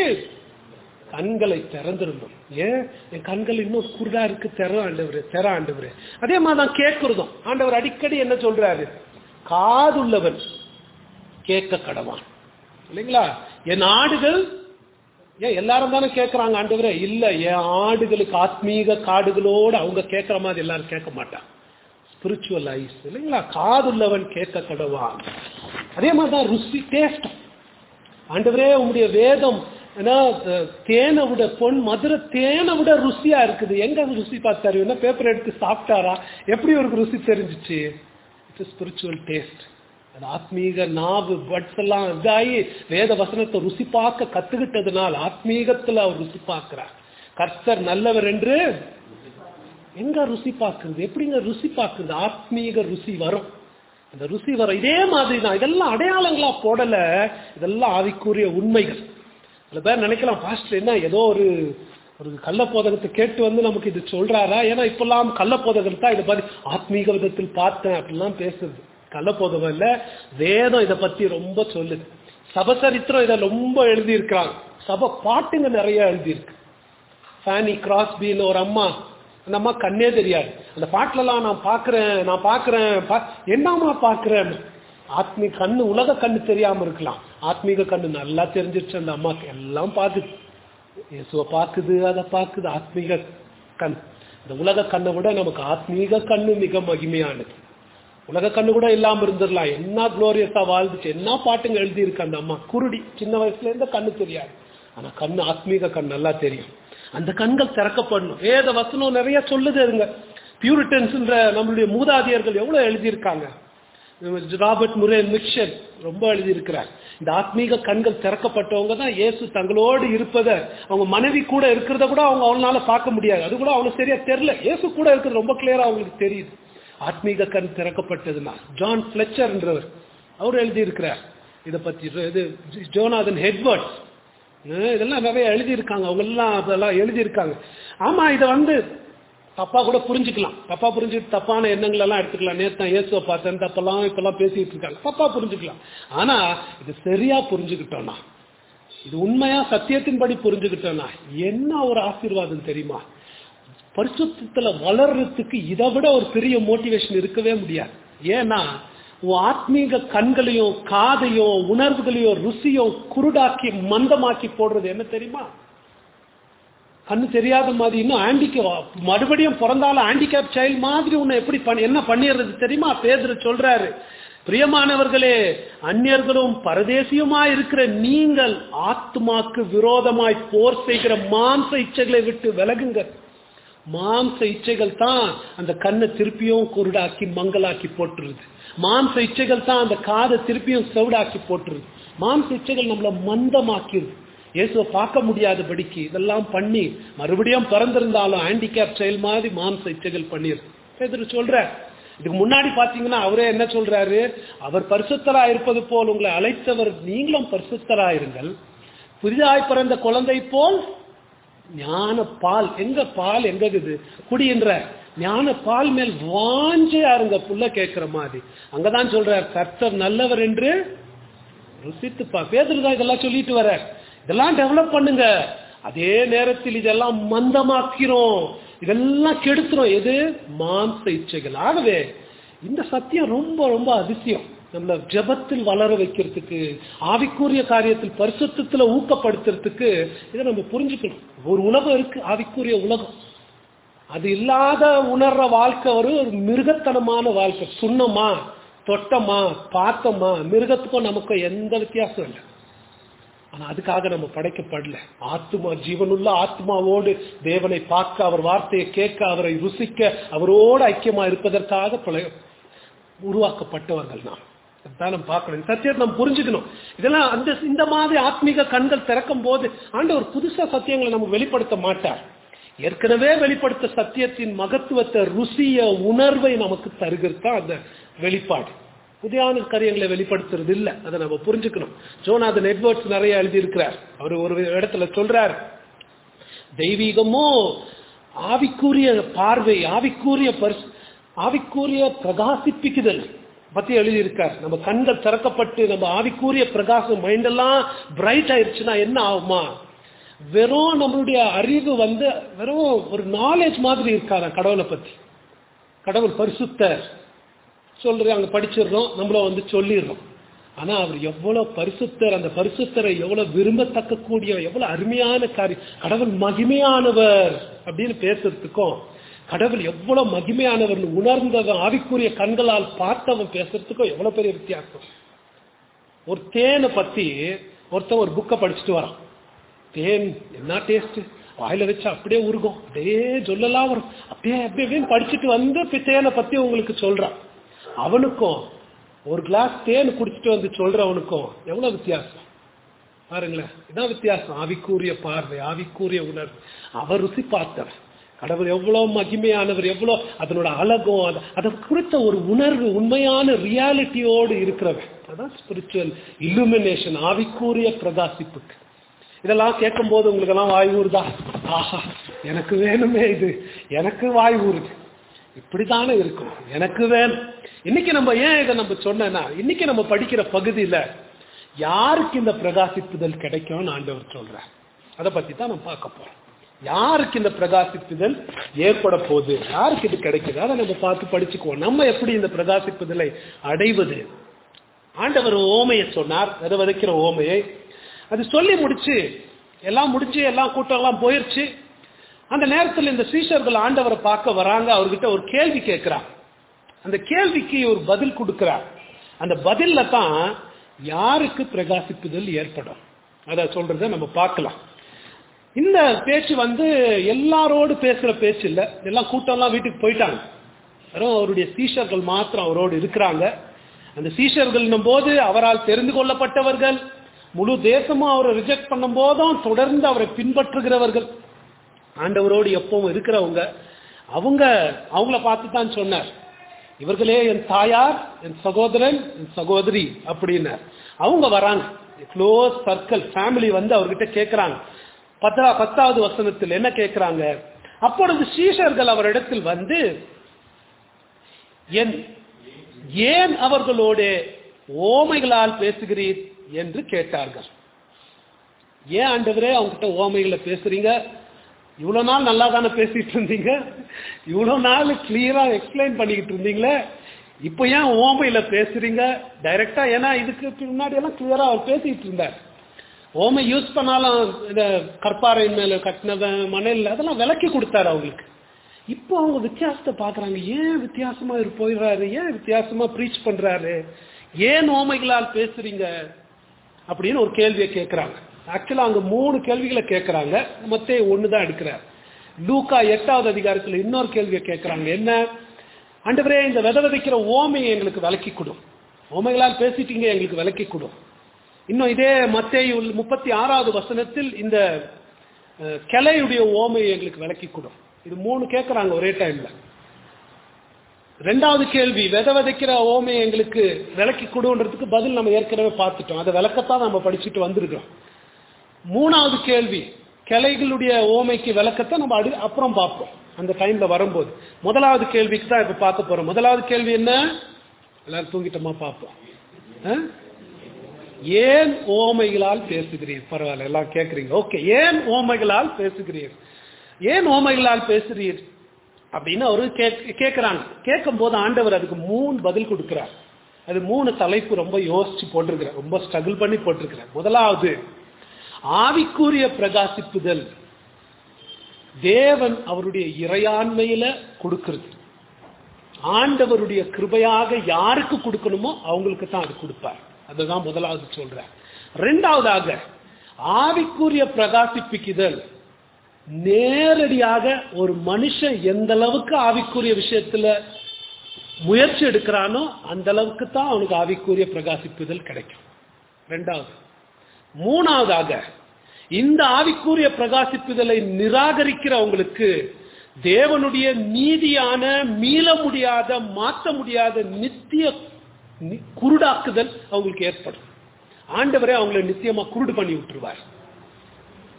கண்களை திறந்திருந்தோம் ஏன் என் கண்கள் இன்னும் குருடா இருக்கு திற ஆண்டவர் திற ஆண்டவர் அதே மாதிரி தான் கேட்கிறதும் ஆண்டவர் அடிக்கடி என்ன சொல்றாரு காதுள்ளவன் கேட்க கடவான் இல்லைங்களா என் ஆடுகள் ஏன் எல்லாரும் தானே கேட்கறாங்க ஆண்டவரே இல்ல என் ஆடுகளுக்கு ஆத்மீக காடுகளோடு அவங்க கேட்கிற மாதிரி எல்லாரும் கேட்க மாட்டாங்க ஸ்பிரிச்சுவல் ஐஸ் இல்லைங்களா காதுள்ளவன் கேட்க கடவான் அதே மாதிரி தான் ருசி டேஸ்ட் ஆண்டவரே உங்களுடைய வேதம் ஏன்னா அஹ், தேனை விட பொன் மதுரை தேனை விட ருசியா இருக்குது எங்க அது ருசி பார்த்தாரு என்ன பேப்பர் எடுத்து சாப்பிட்டாரா எப்படி ஒரு ருசி தெரிஞ்சிச்சு இட்ஸ் ஸ்பிரிச்சுவல் டேஸ்ட் அது ஆத்மீக நாவு பட்ஸ் எல்லாம் இதாகி வேத வசனத்தை ருசி பார்க்க கத்துக்கிட்டதுனால் ஆத்மீகத்துல அவர் ருசி பார்க்கிறார் கர்த்தர் நல்லவர் என்று எங்க ருசி பார்க்குறது எப்படிங்க ருசி பார்க்குறது ஆத்மீக ருசி வரும் அந்த ருசி வரும் இதே மாதிரி தான் இதெல்லாம் அடையாளங்களா போடல இதெல்லாம் ஆவிக்குரிய உண்மைகள் சில பேர் நினைக்கலாம் பாஸ்டர் என்ன ஏதோ ஒரு ஒரு கள்ளப்போதகத்தை கேட்டு வந்து நமக்கு இது சொல்றாரா ஏன்னா இப்பெல்லாம் கள்ளப்போதகர் தான் இதை பத்தி ஆத்மீக விதத்தில் பார்த்தேன் அப்படிலாம் பேசுறது கள்ளப்போதகம் இல்ல வேதம் இதை பத்தி ரொம்ப சொல்லுது சபசரித்திரம் இதை ரொம்ப எழுதியிருக்கிறாங்க சப பாட்டுங்க நிறைய எழுதியிருக்கு ஃபேனி கிராஸ்பின்னு ஒரு அம்மா அந்த அம்மா கண்ணே தெரியாது அந்த பாட்டுலலாம் நான் பார்க்கிறேன் நான் பார்க்கிறேன் பா- என்னம்மா பார்க்கிறேன் ஆத்மீக கண்ணு உலக கண்ணு தெரியாம இருக்கலாம் ஆத்மீக கண்ணு நல்லா தெரிஞ்சிருச்சு அந்த அம்மாக்கு எல்லாம் பார்க்குது இயேசுவை பார்க்குது அதை பார்க்குது ஆத்மீக கண் இந்த உலக கண்ணை விட நமக்கு ஆத்மீக கண்ணு மிக மகிமையானது உலக கண்ணு கூட இல்லாம இருந்துடலாம் என்ன குளோரியஸா வாழ்ந்துச்சு என்ன பாட்டுங்க எழுதி இருக்கு அந்த அம்மா குருடி சின்ன வயசுல இருந்த கண்ணு தெரியாது ஆனா கண்ணு ஆத்மீக கண் நல்லா தெரியும் அந்த கண்கள் திறக்கப்படணும் வேத வசனம் நிறைய சொல்லுது அதுங்க பியூரிட்டன்ஸ்ன்ற நம்மளுடைய மூதாதையர்கள் எவ்வளவு எழுதியிருக்காங்க ராபர்ட் முரேன் மிக்சன் ரொம்ப எழுதியிருக்கிறார் இந்த ஆத்மீக கண்கள் திறக்கப்பட்டவங்க தான் இயேசு தங்களோடு இருப்பதை அவங்க மனைவி கூட இருக்கிறத கூட அவங்க அவங்களால பார்க்க முடியாது அது கூட அவங்களுக்கு சரியா தெரியல இயேசு கூட இருக்கிறது ரொம்ப கிளியரா அவங்களுக்கு தெரியுது ஆத்மீக கண் திறக்கப்பட்டதுன்னா ஜான் ஃபிளெச்சர்ன்றவர் அவர் எழுதியிருக்கிறார் இதை பத்தி இது ஜோனாதன் ஹெட்வர்ட்ஸ் அஹ் இதெல்லாம் நிறைய எழுதியிருக்காங்க அவங்க எல்லாம் அதெல்லாம் எழுதியிருக்காங்க ஆமா இதை வந்து தப்பா கூட புரிஞ்சுக்கலாம் தப்பா புரிஞ்சுட்டு தப்பான எண்ணங்கள் எல்லாம் எடுத்துக்கலாம் நேத்து நான் இயேசுவை பார்த்தேன் தப்பெல்லாம் இப்பெல்லாம் பேசிட்டு இருக்காங்க தப்பா புரிஞ்சுக்கலாம் ஆனா இது சரியா புரிஞ்சுக்கிட்டோம்னா இது உண்மையா சத்தியத்தின்படி புரிஞ்சுக்கிட்டோம்னா என்ன ஒரு ஆசீர்வாதம் தெரியுமா பரிசுத்தத்துல வளர்றதுக்கு இதை விட ஒரு பெரிய மோட்டிவேஷன் இருக்கவே முடியாது ஏன்னா உன் ஆத்மீக கண்களையும் காதையும் உணர்வுகளையும் ருசியும் குருடாக்கி மந்தமாக்கி போடுறது என்ன தெரியுமா கண்ணு தெரியாத மாதிரி இன்னும் ஹேண்டிகே மறுபடியும் பிறந்தாலும் ஹேண்டிகேப் சைல்டு மாதிரி உன்னை எப்படி பண்ணி என்ன பண்ணிடுறது தெரியுமா பேதுரு சொல்றாரு பிரியமானவர்களே அந்நியர்களும் பரதேசியுமா இருக்கிற நீங்கள் ஆத்மாக்கு விரோதமாய் போர் செய்கிற மாம்ச இச்சைகளை விட்டு விலகுங்க மாம்ச இச்சைகள் தான் அந்த கண்ணை திருப்பியும் குருடாக்கி மங்கலாக்கி போட்டுருது மாம்ச இச்சைகள் தான் அந்த காதை திருப்பியும் செவிடாக்கி போட்டுருது மாம்ச இச்சைகள் நம்மள மந்தமாக்கிருது இயேசுவை பார்க்க முடியாதபடிக்கு இதெல்லாம் பண்ணி மறுபடியும் பிறந்திருந்தாலும் ஹேண்டிகேப் செயல் மாதிரி மாம்ச இச்சைகள் பண்ணிருது பேதுரு சொல்ற இதுக்கு முன்னாடி பாத்தீங்கன்னா அவரே என்ன சொல்றாரு அவர் பரிசுத்தரா இருப்பது போல் உங்களை அழைத்தவர் நீங்களும் பரிசுத்தரா இருங்கள் புதிதாய் பிறந்த குழந்தை போல் ஞான பால் எங்க பால் எங்க இருக்குது குடின்ற ஞான பால் மேல் வாஞ்சையா இருங்க புள்ள கேட்கிற மாதிரி அங்கதான் சொல்றார் கர்த்தர் நல்லவர் என்று ருசித்துப்பா பேதுருதான் இதெல்லாம் சொல்லிட்டு வர இதெல்லாம் டெவலப் பண்ணுங்க அதே நேரத்தில் இதெல்லாம் மந்தமாக்கிறோம் இதெல்லாம் கெடுத்துரும் எது மாம்ச இச்சைகள் ஆகவே இந்த சத்தியம் ரொம்ப ரொம்ப அதிசயம் நம்மள ஜெபத்தில் வளர வைக்கிறதுக்கு ஆவிக்குரிய காரியத்தில் பரிசுத்தத்துல ஊக்கப்படுத்துறதுக்கு இதை நம்ம புரிஞ்சுக்கணும் ஒரு உலகம் இருக்கு ஆவிக்குரிய உலகம் அது இல்லாத உணர்ற வாழ்க்கை ஒரு ஒரு மிருகத்தனமான வாழ்க்கை சுண்ணமா தொட்டமா பார்த்தோமா மிருகத்துக்கும் நமக்கும் எந்த வித்தியாசம் இல்லை ஆனா அதுக்காக நம்ம படைக்கப்படல ஆத்மா ஜீவனுள்ள ஆத்மாவோடு தேவனை பார்க்க அவர் வார்த்தையை கேட்க அவரை ருசிக்க அவரோடு ஐக்கியமா இருப்பதற்காக பழைய உருவாக்கப்பட்டவர்கள் நாம் அதான் நம்ம பார்க்கணும் சத்தியத்தை நம்ம புரிஞ்சுக்கணும் இதெல்லாம் அந்த இந்த மாதிரி ஆத்மீக கண்கள் திறக்கும் போது ஆண்டவர் புதுசா சத்தியங்களை நமக்கு வெளிப்படுத்த மாட்டார் ஏற்கனவே வெளிப்படுத்த சத்தியத்தின் மகத்துவத்தை ருசிய உணர்வை நமக்கு தருகிறது தான் அந்த வெளிப்பாடு புதியான காரியங்களை வெளிப்படுத்துறது இல்ல அதை நம்ம புரிஞ்சுக்கணும் ஜோனாதன் எட்வர்ட்ஸ் நிறைய எழுதியிருக்கிறார் அவர் ஒரு இடத்துல சொல்றார் தெய்வீகமோ ஆவிக்குரிய பார்வை ஆவிக்குரிய பரிசு ஆவிக்குரிய பிரகாசிப்பிக்குதல் பத்தி எழுதியிருக்கார் நம்ம கண்கள் திறக்கப்பட்டு நம்ம ஆவிக்குரிய பிரகாசம் மைண்டெல்லாம் பிரைட் ஆயிடுச்சுன்னா என்ன ஆகுமா வெறும் நம்மளுடைய அறிவு வந்து வெறும் ஒரு நாலேஜ் மாதிரி இருக்காரா கடவுளை பத்தி கடவுள் பரிசுத்தர் சொல்றாங்க படிச்சிடுறோம் நம்மள வந்து சொல்லிடுறோம் ஆனா அவர் எவ்வளவு பரிசுத்தர் அந்த பரிசுத்தரை எவ்வளவு விரும்பத்தக்க கூடிய எவ்வளவு அருமையான காரியம் கடவுள் மகிமையானவர் அப்படின்னு பேசுறதுக்கும் கடவுள் எவ்வளவு மகிமையானவர் உணர்ந்தவன் ஆவிக்குரிய கண்களால் பார்த்தவன் பேசுறதுக்கும் எவ்வளவு பெரிய வித்தியாசம் ஒரு தேனை பத்தி ஒருத்தன் ஒரு புக்கை படிச்சுட்டு வரான் தேன் என்ன டேஸ்ட் வாயில வச்சு அப்படியே உருகும் அப்படியே சொல்லலாம் வரும் அப்படியே அப்படியே அப்படின்னு படிச்சுட்டு வந்து இப்ப தேனை பத்தி உங்களுக்கு சொல்றான் அவனுக்கும் ஒரு கிளாஸ் தேன் குடிச்சிட்டு வந்து சொல்றவனுக்கும் எவ்வளவு வித்தியாசம் பாருங்களேன் இதான் வித்தியாசம் ஆவிக்கூறிய பார்வை ஆவிக்கூறிய உணர்வு அவர் ருசி பார்த்தவர் கடவுள் எவ்வளவு மகிமையானவர் எவ்வளவு அதனோட அழகும் அது- அதை குறித்த ஒரு உணர்வு உண்மையான ரியாலிட்டியோடு இருக்கிறவன் அதான் ஸ்பிரிச்சுவல் இல்லுமினேஷன் ஆவிக்கூறிய பிரகாசிப்புக்கு இதெல்லாம் கேட்கும் போது உங்களுக்கு எல்லாம் வாய் ஊறுதா ஆஹா எனக்கு வேணுமே இது எனக்கு வாய் ஊறுது இப்படித்தானே இருக்கும் எனக்கு வேணும் இன்னைக்கு நம்ம ஏன் இதை நம்ம சொன்னேன்னா இன்னைக்கு நம்ம படிக்கிற பகுதியில யாருக்கு இந்த பிரகாசிப்புதல் கிடைக்கும்னு ஆண்டவர் சொல்றார் அதை பத்தி தான் நம்ம பார்க்க போறோம் யாருக்கு இந்த பிரகாசிப்புதல் ஏற்பட போகுது யாருக்கு இது கிடைக்குது அதை நம்ம பார்த்து படிச்சுக்குவோம் நம்ம எப்படி இந்த பிரகாசிப்புதலை அடைவது ஆண்டவர் ஓமையை சொன்னார் வித விதைக்கிற ஓமையை அது சொல்லி முடிச்சு எல்லாம் முடிச்சு எல்லாம் கூட்டம் எல்லாம் போயிருச்சு அந்த நேரத்தில் இந்த சீஷர்கள் ஆண்டவரை பார்க்க வராங்க அவர்கிட்ட ஒரு கேள்வி கேட்கிறாங்க அந்த கேள்விக்கு ஒரு பதில் கொடுக்கிறார் அந்த பதில்ல தான் யாருக்கு பிரகாசிப்புதல் ஏற்படும் அத சொல்றத நம்ம பார்க்கலாம் இந்த பேச்சு வந்து எல்லாரோடு பேசுற பேச்சு இல்ல எல்லாம் கூட்டம்லாம் வீட்டுக்கு போயிட்டாங்க வெறும் அவருடைய சீஷர்கள் மாத்திரம் அவரோடு இருக்கிறாங்க அந்த சீஷர்கள் போது அவரால் தெரிந்து கொள்ளப்பட்டவர்கள் முழு தேசமும் அவரை ரிஜெக்ட் பண்ணும் போதும் தொடர்ந்து அவரை பின்பற்றுகிறவர்கள் ஆண்டவரோடு எப்பவும் இருக்கிறவங்க அவங்க அவங்கள பார்த்து தான் சொன்னார் இவர்களே என் தாயார் என் சகோதரன் என் சகோதரி அப்படின்னார் அவங்க வராங்க க்ளோஸ் சர்க்கிள் ஃபேமிலி வந்து அவர்கிட்ட கேட்கிறாங்க பத்தா பத்தாவது வசனத்தில் என்ன கேட்கிறாங்க அப்பொழுது சீஷர்கள் அவரிடத்தில் வந்து என் ஏன் அவர்களோட ஓமைகளால் பேசுகிறீர் என்று கேட்டார்கள் ஏன் ஆண்டவரே அவங்ககிட்ட ஓமைகளை பேசுறீங்க இவ்வளவு நாள் நல்லா தானே பேசிட்டு இருந்தீங்க இவ்வளவு நாள் கிளியரா எக்ஸ்பிளைன் பண்ணிக்கிட்டு இருந்தீங்களே இப்போ ஏன் ஓமையில பேசுறீங்க டைரக்டா ஏன்னா இதுக்கு முன்னாடி எல்லாம் கிளியரா அவர் பேசிட்டு இருந்தார் ஓமை யூஸ் பண்ணாலும் இந்த கற்பாறையின் மேல கட்டினவன் மணல் அதெல்லாம் விலக்கி கொடுத்தாரு அவங்களுக்கு இப்போ அவங்க வித்தியாசத்தை பாக்குறாங்க ஏன் வித்தியாசமா இரு போயிடுறாரு ஏன் வித்தியாசமா ப்ரீச் பண்றாரு ஏன் ஓமைகளால் பேசுறீங்க அப்படின்னு ஒரு கேள்வியை கேட்கிறாங்க ஆக்சுவலா அங்க மூணு கேள்விகளை கேட்கறாங்க மத்தே ஒன்று தான் எடுக்கிறார் லூக்கா எட்டாவது அதிகாரத்துல இன்னொரு கேள்வியை கேட்கறாங்க என்ன ஆண்டவரே இந்த வித விதைக்கிற ஓமையை எங்களுக்கு விலக்கி கொடும் ஓமைகளால் பேசிட்டீங்க எங்களுக்கு விலக்கி கொடும் இன்னும் இதே மத்தேயு முப்பத்தி ஆறாவது வசனத்தில் இந்த அஹ், கிளையுடைய ஓமையை எங்களுக்கு விலக்கி கொடும் இது மூணு கேட்கறாங்க ஒரே டைம்ல ரெண்டாவது கேள்வி வித விதைக்கிற ஓமையை எங்களுக்கு விளக்கி கொடுன்றதுக்கு பதில் நம்ம ஏற்கனவே பார்த்துட்டோம் அதை விளக்கத்தான் நம்ம படிச்சுட்டு வந்திருக்கிறோம் மூணாவது கேள்வி கிளைகளுடைய ஓமைக்கு விளக்கத்தை நம்ம அடு அப்புறம் பார்ப்போம் அந்த டைம்ல வரும்போது முதலாவது கேள்விக்கு தான் இப்ப பார்க்க போறோம் முதலாவது கேள்வி என்ன எல்லாரும் தூங்கிட்டோமா பார்ப்போம் ஆ? ஏன் ஓமைகளால் பேசுகிறீர் பரவாயில்ல எல்லாம் கேட்குறீங்க ஓகே ஏன் ஓமைகளால் பேசுகிறீர் ஏன் ஓமைகளால் பேசுகிறீர் அப்படின்னு அவரு கேட்கிறாங்க கேட்கும் போது ஆண்டவர் அதுக்கு மூணு பதில் கொடுக்கிறார் அது மூணு தலைப்பு ரொம்ப யோசிச்சு போட்டிருக்கிறார் ரொம்ப ஸ்ட்ரகிள் பண்ணி போட்டிருக்கிறார் முதலாவது ஆவிக்குரிய பிரகாசிப்புதல் தேவன் அவருடைய இறையாண்மையில கொடுக்கிறது ஆண்டவருடைய கிருபையாக யாருக்கு கொடுக்கணுமோ அவங்களுக்கு தான் அது கொடுப்பார் அதுதான் முதலாவது சொல்றார் ரெண்டாவதாக ஆவிக்குரிய பிரகாசிப்பிக்குதல் நேரடியாக ஒரு மனுஷன் எந்த அளவுக்கு ஆவிக்குரிய விஷயத்துல முயற்சி எடுக்கிறானோ அந்த அளவுக்கு தான் அவனுக்கு ஆவிக்குரிய பிரகாசிப்புதல் கிடைக்கும் ரெண்டாவது மூணாவதாக இந்த ஆவிக்குரிய பிரகாசிப்புதலை நிராகரிக்கிறவங்களுக்கு தேவனுடைய நீதியான மீள முடியாத மாற்ற முடியாத நித்திய நி- குருடாக்குதல் அவங்களுக்கு ஏற்படும் ஆண்டவரே அவங்களை நித்தியமா குருடு பண்ணி விட்டுருவார்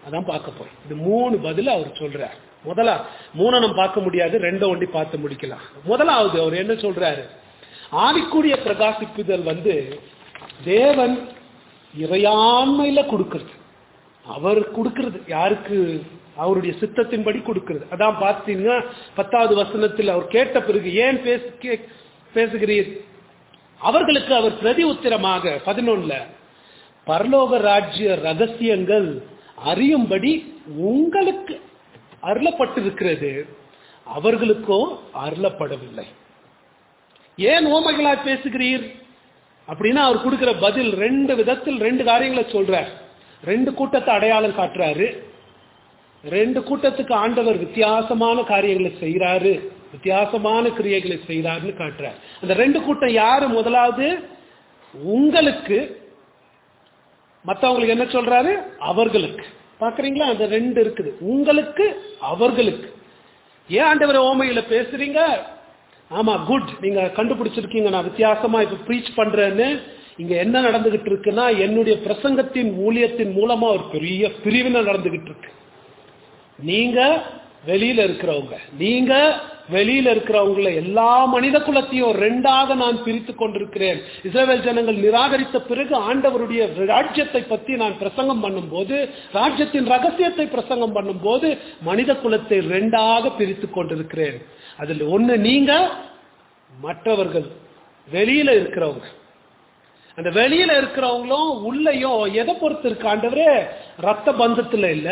அதான் பார்க்க போறோம் இது மூணு பதில் அவர் சொல்றார் முதலா மூணை நம்ம பார்க்க முடியாது ரெண்டை ஒண்டி பார்த்து முடிக்கலாம் முதலாவது அவர் என்ன சொல்றாரு ஆவிக்குரிய பிரகாசிப்புதல் வந்து தேவன் இறையாண்மையில கொடுக்கிறது அவர் கொடுக்கிறது யாருக்கு அவருடைய சித்தத்தின்படி கொடுக்கிறது அதான் பார்த்தீங்கன்னா பத்தாவது வசனத்தில் அவர் கேட்ட பிறகு ஏன் பேச கே- பேசுகிறீர் அவர்களுக்கு அவர் பிரதி உத்திரமாக பதினொன்னுல பரலோக ராஜ்ய ரகசியங்கள் அறியும்படி உங்களுக்கு அருளப்பட்டிருக்கிறது அவர்களுக்கோ அருளப்படவில்லை ஏன் ஓமைகளாய் பேசுகிறீர் அப்படின்னா அவர் கொடுக்கிற பதில் ரெண்டு விதத்தில் ரெண்டு காரியங்களை சொல்றார் ரெண்டு கூட்டத்தை அடையாளம் காட்டுறாரு ரெண்டு கூட்டத்துக்கு ஆண்டவர் வித்தியாசமான காரியங்களை செய்யறாரு வித்தியாசமான கிரியைகளை செய்யறாருன்னு காட்டுறார் அந்த ரெண்டு கூட்டம் யாரு முதலாவது உங்களுக்கு மத்தவங்களுக்கு என்ன சொல்றாரு அவர்களுக்கு பாக்குறீங்களா அந்த ரெண்டு இருக்குது உங்களுக்கு அவர்களுக்கு ஏன் ஆண்டவர் ஓமையில பேசுறீங்க ஆமா குட் நீங்க கண்டுபிடிச்சிருக்கீங்க நான் வித்தியாசமா இப்ப ப்ரீச் பண்றேன்னு இங்க என்ன நடந்துகிட்டு இருக்குன்னா என்னுடைய பிரசங்கத்தின் ஊழியத்தின் மூலமா ஒரு பெரிய பிரிவினை நடந்துகிட்டு இருக்கு நீங்க வெளியில இருக்கிறவங்க நீங்க வெளியில இருக்கிறவங்கள எல்லா மனித குலத்தையும் ரெண்டாக நான் பிரித்து கொண்டிருக்கிறேன் இஸ்ரேல் ஜனங்கள் நிராகரித்த பிறகு ஆண்டவருடைய ராஜ்யத்தை பத்தி நான் பிரசங்கம் பண்ணும்போது ராஜ்யத்தின் ரகசியத்தை பிரசங்கம் பண்ணும்போது மனித குலத்தை ரெண்டாக பிரித்து கொண்டிருக்கிறேன் அதுல ஒண்ணு நீங்க மற்றவர்கள் வெளியில இருக்கிறவங்க அந்த வெளியில இருக்கிறவங்களும் உள்ளயும் எதை பொறுத்து இருக்கு ஆண்டவரே ரத்த பந்தத்துல இல்ல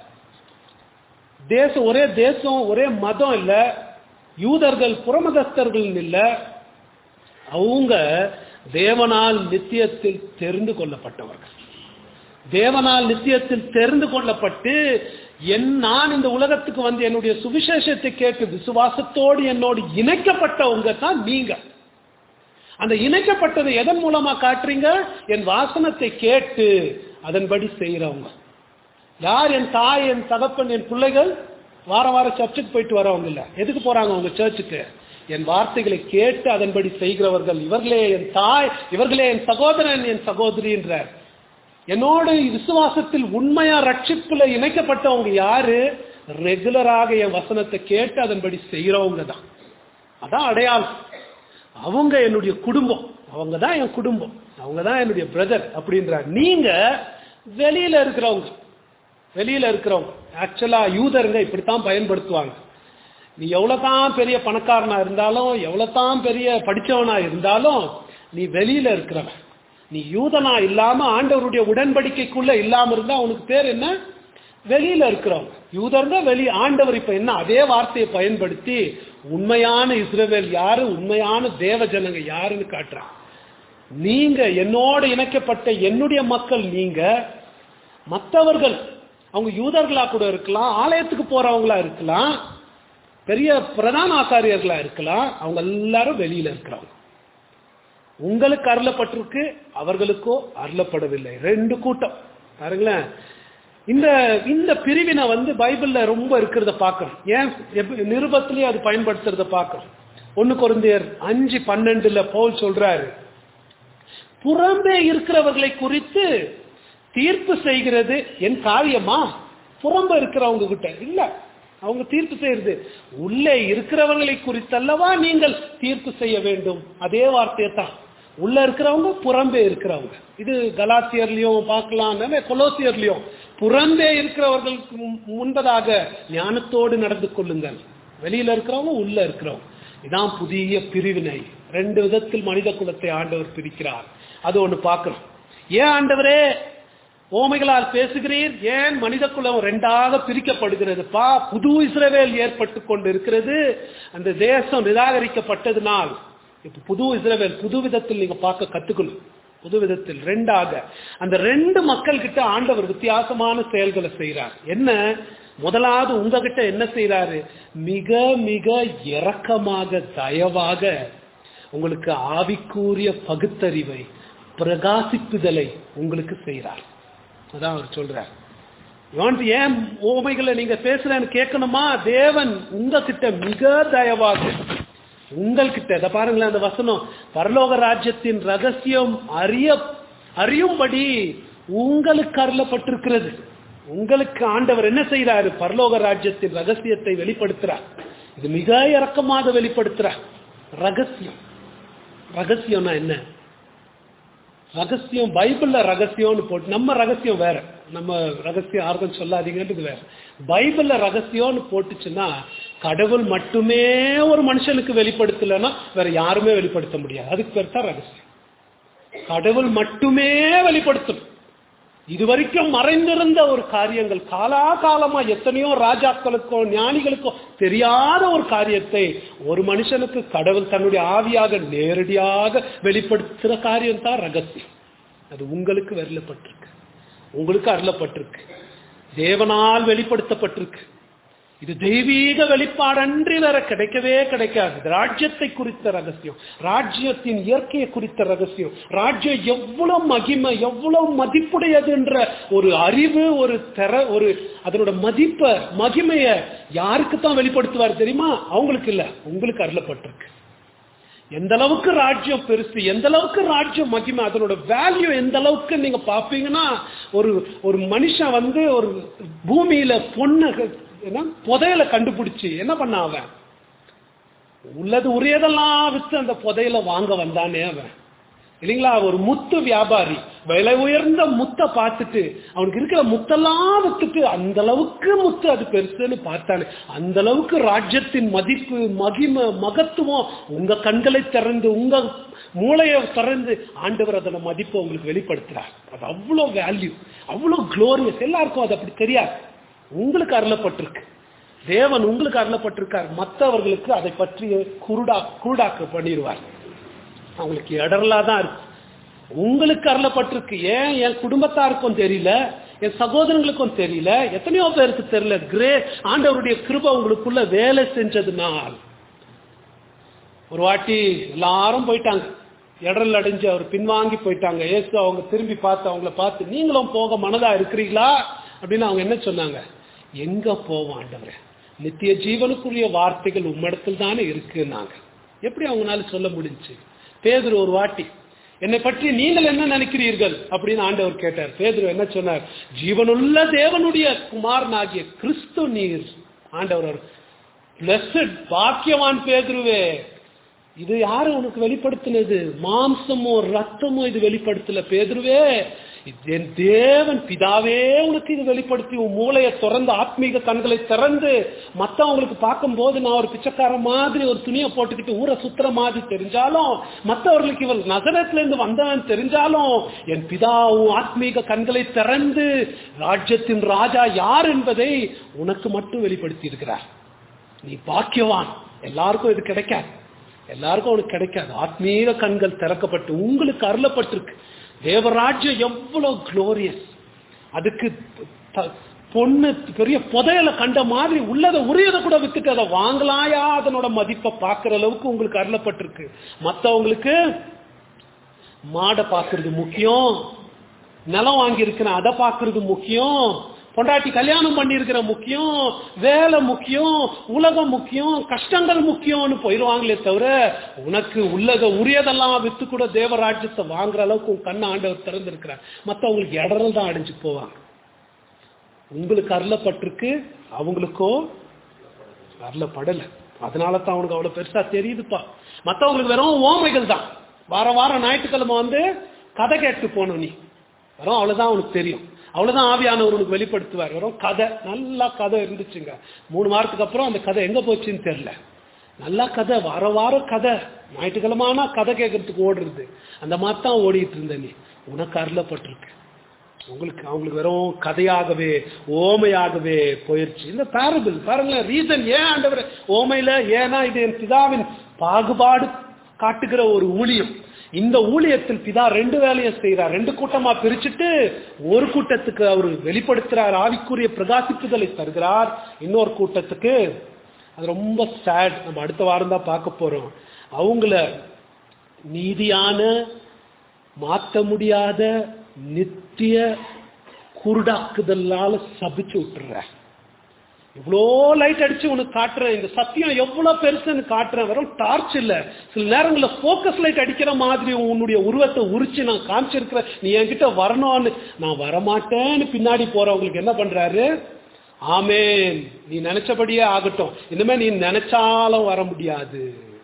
தேசம் ஒரே தேசம் ஒரே மதம் இல்ல யூதர்கள் புறமதஸ்தர்கள் இல்ல அவங்க தேவனால் நித்தியத்தில் தெரிந்து கொள்ளப்பட்டவர்கள் தேவனால் நித்தியத்தில் தெரிந்து கொள்ளப்பட்டு என் நான் இந்த உலகத்துக்கு வந்து என்னுடைய சுவிசேஷத்தை கேட்டு விசுவாசத்தோடு என்னோடு இணைக்கப்பட்டவங்க தான் நீங்க அந்த இணைக்கப்பட்டதை எதன் மூலமா காட்டுறீங்க என் வாசனத்தை கேட்டு அதன்படி செய்யறவங்க யார் என் தாய் என் தகப்பன் என் பிள்ளைகள் வாரம் வாரம் சர்ச்சுக்கு போயிட்டு வரவங்க இல்ல எதுக்கு போறாங்க அவங்க சர்ச்சுக்கு என் வார்த்தைகளை கேட்டு அதன்படி செய்கிறவர்கள் இவர்களே என் தாய் இவர்களே என் சகோதரன் என் சகோதரி என்றார் என்னோடு விசுவாசத்தில் உண்மையா ரட்சிப்புல இணைக்கப்பட்டவங்க யாரு ரெகுலராக என் வசனத்தை கேட்டு அதன்படி செய்யறவங்க தான் அதான் அடையாளம் அவங்க என்னுடைய குடும்பம் அவங்க தான் என் குடும்பம் அவங்க தான் என்னுடைய பிரதர் அப்படின்றார் நீங்க வெளியில இருக்கிறவங்க வெளியில இருக்கிறவங்க ஆக்சுவலா யூதருங்க இப்படித்தான் பயன்படுத்துவாங்க நீ எவ்வளவுதான் பெரிய பணக்காரனா இருந்தாலும் எவ்வளவுதான் பெரிய படிச்சவனா இருந்தாலும் நீ வெளியில இருக்கிறவன் நீ யூதனா இல்லாம ஆண்டவருடைய உடன்படிக்கைக்குள்ள இல்லாம இருந்தா உனக்கு பேர் என்ன வெளியில இருக்கிறவங்க யூதர்ங்க வெளி ஆண்டவர் இப்ப என்ன அதே வார்த்தையை பயன்படுத்தி உண்மையான இஸ்ரவேல் யாரு உண்மையான தேவ ஜனங்க யாருன்னு காட்டுறான் நீங்க என்னோட இணைக்கப்பட்ட என்னுடைய மக்கள் நீங்க மற்றவர்கள் அவங்க யூதர்களா கூட இருக்கலாம் ஆலயத்துக்கு போறவங்களா இருக்கலாம் பெரிய பிரதான ஆசாரியர்களா இருக்கலாம் அவங்க எல்லாரும் வெளியில இருக்கிறவங்க உங்களுக்கு அருளப்பட்டிருக்கு அவர்களுக்கோ அருளப்படவில்லை ரெண்டு கூட்டம் பாருங்களேன் இந்த இந்த பிரிவினை வந்து பைபிள்ல ரொம்ப இருக்கிறத பார்க்கணும் ஏன் எப்ப- நிருபத்திலேயே அது பயன்படுத்துறத பார்க்கணும் ஒன்னு குழந்தையர் அஞ்சு பன்னெண்டுல பவுல் சொல்றாரு புறம்பே இருக்கிறவர்களை குறித்து தீர்ப்பு செய்கிறது என் காரியமா புறம்ப இருக்கிறவங்க கிட்ட இல்ல அவங்க தீர்ப்பு செய்யறது உள்ளே இருக்கிறவர்களை குறித்தல்லவா நீங்கள் தீர்ப்பு செய்ய வேண்டும் அதே வார்த்தையை தான் உள்ள இருக்கிறவங்க புறம்பே இருக்கிறவங்க இது கலாத்தியர்லயும் பார்க்கலாம் கொலோசியர்லயும் புறம்பே இருக்கிறவர்களுக்கு முன்- முன்பதாக ஞானத்தோடு நடந்து கொள்ளுங்கள் வெளியில இருக்கிறவங்க உள்ள இருக்கிறவங்க இதான் புதிய பிரிவினை ரெண்டு விதத்தில் மனித குலத்தை ஆண்டவர் பிரிக்கிறார் அது ஒண்ணு பார்க்கிறோம் ஏன் ஆண்டவரே ஓமைகளால் பேசுகிறீர் ஏன் மனித குலம் ரெண்டாக பிரிக்கப்படுகிறதுப்பா புது இஸ்ரவேல் ஏற்பட்டு கொண்டு இருக்கிறது அந்த தேசம் நிராகரிக்கப்பட்டதுனால் இப்ப புது இஸ்ரவேல் புது விதத்தில் நீங்க பார்க்க கத்துக்கணும் புது விதத்தில் ரெண்டாக அந்த ரெண்டு மக்கள் கிட்ட ஆண்டவர் வித்தியாசமான செயல்களை செய்கிறார் என்ன முதலாவது உங்ககிட்ட என்ன செய்யறாரு மிக மிக இரக்கமாக தயவாக உங்களுக்கு ஆவிக்கூறிய பகுத்தறிவை பிரகாசிப்புதலை உங்களுக்கு செய்கிறார் அதான் அவர் சொல்றார் இவன் ஏன் ஓமைகளை நீங்க பேசுறேன்னு கேட்கணுமா தேவன் உங்ககிட்ட மிக தயவாக உங்கள்கிட்ட இதை பாருங்களேன் அந்த வசனம் பரலோக ராஜ்யத்தின் ரகசியம் அறிய அறியும்படி உங்களுக்கு அருளப்பட்டிருக்கிறது உங்களுக்கு ஆண்டவர் என்ன செய்யறாரு பரலோக ராஜ்யத்தின் ரகசியத்தை வெளிப்படுத்துறார் இது மிக இறக்கமாக வெளிப்படுத்துறார் ரகசியம் ரகசியம்னா என்ன ரகசியம் பைபிள்ல ரகசியம்னு போட்டு நம்ம ரகசியம் வேற நம்ம ரகசியம் யாருக்கும் சொல்லாதீங்கன்றது வேற பைபிள்ல ரகசியம்னு போட்டுச்சுன்னா கடவுள் மட்டுமே ஒரு மனுஷனுக்கு வெளிப்படுத்தலைன்னா வேற யாருமே வெளிப்படுத்த முடியாது அதுக்கு பேர் தான் ரகசியம் கடவுள் மட்டுமே வெளிப்படுத்தணும் இதுவரைக்கும் மறைந்திருந்த ஒரு காரியங்கள் காலாகாலமா எத்தனையோ ராஜாக்களுக்கோ ஞானிகளுக்கோ தெரியாத ஒரு காரியத்தை ஒரு மனுஷனுக்கு கடவுள் தன்னுடைய ஆவியாக நேரடியாக வெளிப்படுத்துற காரியம் தான் ரகசியம் அது உங்களுக்கு வெல்லப்பட்டிருக்கு உங்களுக்கு அருளப்பட்டிருக்கு தேவனால் வெளிப்படுத்தப்பட்டிருக்கு இது தெய்வீக வெளிப்பாடன்றி வேற கிடைக்கவே கிடைக்காது ராஜ்யத்தை குறித்த ரகசியம் ராஜ்யத்தின் இயற்கையை குறித்த ரகசியம் ராஜ்யம் எவ்வளவு மகிமை எவ்வளவு மதிப்புடையதுன்ற ஒரு அறிவு ஒரு தெர ஒரு அதனோட மதிப்பை மகிமைய யாருக்கு தான் வெளிப்படுத்துவார் தெரியுமா அவங்களுக்கு இல்ல உங்களுக்கு அருளப்பட்டிருக்கு எந்த அளவுக்கு ராஜ்யம் பெருசு எந்த அளவுக்கு ராஜ்யம் மகிமை அதனோட வேல்யூ எந்த அளவுக்கு நீங்க பாப்பீங்கன்னா ஒரு ஒரு மனுஷன் வந்து ஒரு பூமியில பொண்ணு என்ன புதையல கண்டுபிடிச்சு என்ன பண்ண அவன் உள்ளது உரியதெல்லாம் வித்து அந்த புதையல வாங்க வந்தானே அவன் இல்லைங்களா ஒரு முத்து வியாபாரி விலை உயர்ந்த முத்தை பார்த்துட்டு அவனுக்கு இருக்கிற முத்தெல்லாம் வித்துட்டு அந்த அளவுக்கு முத்து அது பெருசுன்னு பார்த்தானே அந்த அளவுக்கு ராஜ்யத்தின் மதிப்பு மகிமை மகத்துவம் உங்க கண்களை திறந்து உங்க மூளையை திறந்து ஆண்டவர் அதோட மதிப்பை உங்களுக்கு வெளிப்படுத்துறார் அது அவ்வளோ வேல்யூ அவ்வளோ குளோரியஸ் எல்லாருக்கும் அது அப்படி தெரியாது உங்களுக்கு அருளப்பட்டிருக்கு தேவன் உங்களுக்கு அருளப்பட்டிருக்கார் மற்றவர்களுக்கு அதை பற்றி குருடா குருடாக்க பண்ணிடுவார் அவங்களுக்கு இடர்லா தான் இருக்கு உங்களுக்கு அருளப்பட்டிருக்கு ஏன் என் குடும்பத்தாருக்கும் தெரியல என் சகோதரங்களுக்கும் தெரியல எத்தனையோ பேருக்கு தெரியல கிரே ஆண்டவருடைய கிருப உங்களுக்குள்ள வேலை செஞ்சதுனால் ஒரு வாட்டி எல்லாரும் போயிட்டாங்க இடரல் அடைஞ்சு அவர் பின்வாங்கி போயிட்டாங்க ஏசு அவங்க திரும்பி பார்த்து அவங்கள பார்த்து நீங்களும் போக மனதா இருக்கிறீங்களா அப்படின்னு அவங்க என்ன சொன்னாங்க எங்க போவோம் ஆண்டவரே நித்திய ஜீவனுக்குரிய வார்த்தைகள் உம்மிடத்தில் தானே இருக்குன்னாங்க எப்படி அவங்களால சொல்ல முடிஞ்சு பேதுரு ஒரு வாட்டி என்னை பற்றி நீங்கள் என்ன நினைக்கிறீர்கள் அப்படின்னு ஆண்டவர் கேட்டார் பேதுரு என்ன சொன்னார் ஜீவனுள்ள தேவனுடைய குமாரனாகிய கிறிஸ்து நீர் ஆண்டவர் பிளஸட் பாக்கியவான் பேதுருவே இது யாரு உனக்கு வெளிப்படுத்தினது மாம்சமோ ரத்தமோ இது வெளிப்படுத்தல பேதுருவே என் தேவன் பிதாவே உனக்கு இது வெளிப்படுத்தி உன் மூளையை திறந்து ஆத்மீக கண்களை திறந்து மற்றவங்களுக்கு பார்க்கும்போது நான் ஒரு பிச்சைக்கார மாதிரி ஒரு துணியை போட்டுக்கிட்டு ஊரை சுத்துற மாதிரி தெரிஞ்சாலும் மற்றவர்களுக்கு இவள் நகரத்துல இருந்து வந்தவன் தெரிஞ்சாலும் என் பிதாவும் ஆத்மீக கண்களை திறந்து ராஜ்யத்தின் ராஜா யார் என்பதை உனக்கு மட்டும் வெளிப்படுத்தி இருக்கிறார் நீ பாக்கியவான் எல்லாருக்கும் இது கிடைக்காது எல்லாருக்கும் அவனுக்கு கிடைக்காது ஆத்மீக கண்கள் திறக்கப்பட்டு உங்களுக்கு அருளப்பட்டிருக்கு தேவராஜ்யம் எவ்வளவு குளோரியஸ் அதுக்கு பொண்ணு பெரிய புதையல கண்ட மாதிரி உள்ளதை உரியதை கூட வித்துட்டு அதை வாங்கலாயா அதனோட மதிப்பை பார்க்கிற அளவுக்கு உங்களுக்கு அருளப்பட்டிருக்கு மற்றவங்களுக்கு மாடை பார்க்கறது முக்கியம் நிலம் வாங்கி இருக்கிறேன் அதை பார்க்கறது முக்கியம் பொண்டாட்டி கல்யாணம் பண்ணியிருக்கிற முக்கியம் வேலை முக்கியம் உலகம் முக்கியம் கஷ்டங்கள் முக்கியம்னு போயிடுவாங்களே தவிர உனக்கு உள்ளத உரியதெல்லாம் வித்து கூட தேவராஜ்யத்தை வாங்குற அளவுக்கு உன் கண்ணை ஆண்டவர் திறந்திருக்கிறார் மற்றவங்களுக்கு இடரல் தான் அடைஞ்சு போவாங்க உங்களுக்கு அருளப்பட்டிருக்கு அவங்களுக்கோ அருளப்படலை அதனால தான் அவனுக்கு அவ்வளவு பெருசா தெரியுதுப்பா மற்றவங்களுக்கு வெறும் ஓமைகள் தான் வார வாரம் ஞாயிற்றுக்கிழமை வந்து கதை கேட்டு போகணும் நீ வெறும் அவ்வளவுதான் அவனுக்கு தெரியும் அவ்வளவுதான் ஆவியானவர் உனக்கு வெளிப்படுத்துவார் வெறும் கதை நல்லா கதை இருந்துச்சுங்க மூணு வாரத்துக்கு அப்புறம் அந்த கதை எங்க போச்சுன்னு தெரியல நல்லா கதை வார வாரம் கதை ஞாயிற்றுக்கிழமானா கதை கேட்கறதுக்கு ஓடுறது அந்த மாதிரி தான் ஓடிட்டு இருந்த நீ உனக்கு அருளப்பட்டிருக்கு உங்களுக்கு அவங்களுக்கு வெறும் கதையாகவே ஓமையாகவே போயிருச்சு இந்த பேரபிள் பாருங்களேன் ரீசன் ஏன் ஆண்டவர் ஓமையில ஏன்னா இது என் பிதாவின் பாகுபாடு காட்டுகிற ஒரு ஊழியம் இந்த ஊழியத்தில் பிதா ரெண்டு வேலையை செய்யறார் ரெண்டு கூட்டமா பிரிச்சுட்டு ஒரு கூட்டத்துக்கு அவர் வெளிப்படுத்துறார் ஆவிக்குரிய பிரகாசிப்புதலை தருகிறார் இன்னொரு கூட்டத்துக்கு அது ரொம்ப சேட் நம்ம அடுத்த வாரம் தான் பார்க்க போறோம் அவங்கள நீதியான மாற்ற முடியாத நித்திய குருடாக்குதலால சபிச்சு விட்டுற இவ்வளோ லைட் அடிச்சு உனக்கு காட்டுறேன் இந்த சத்தியம் எவ்வளவு பெருசுன்னு காட்டுறேன் வெறும் டார்ச் இல்ல சில நேரங்களில் ஃபோக்கஸ் லைட் அடிக்கிற மாதிரி உன்னுடைய உருவத்தை உரிச்சு நான் காமிச்சிருக்கிறேன் நீ என்கிட்ட வரணும்னு நான் வரமாட்டேன்னு பின்னாடி போறவங்களுக்கு என்ன பண்றாரு ஆமேன் நீ நினைச்சபடியே ஆகட்டும் இனிமே நீ நினைச்சாலும் வர முடியாது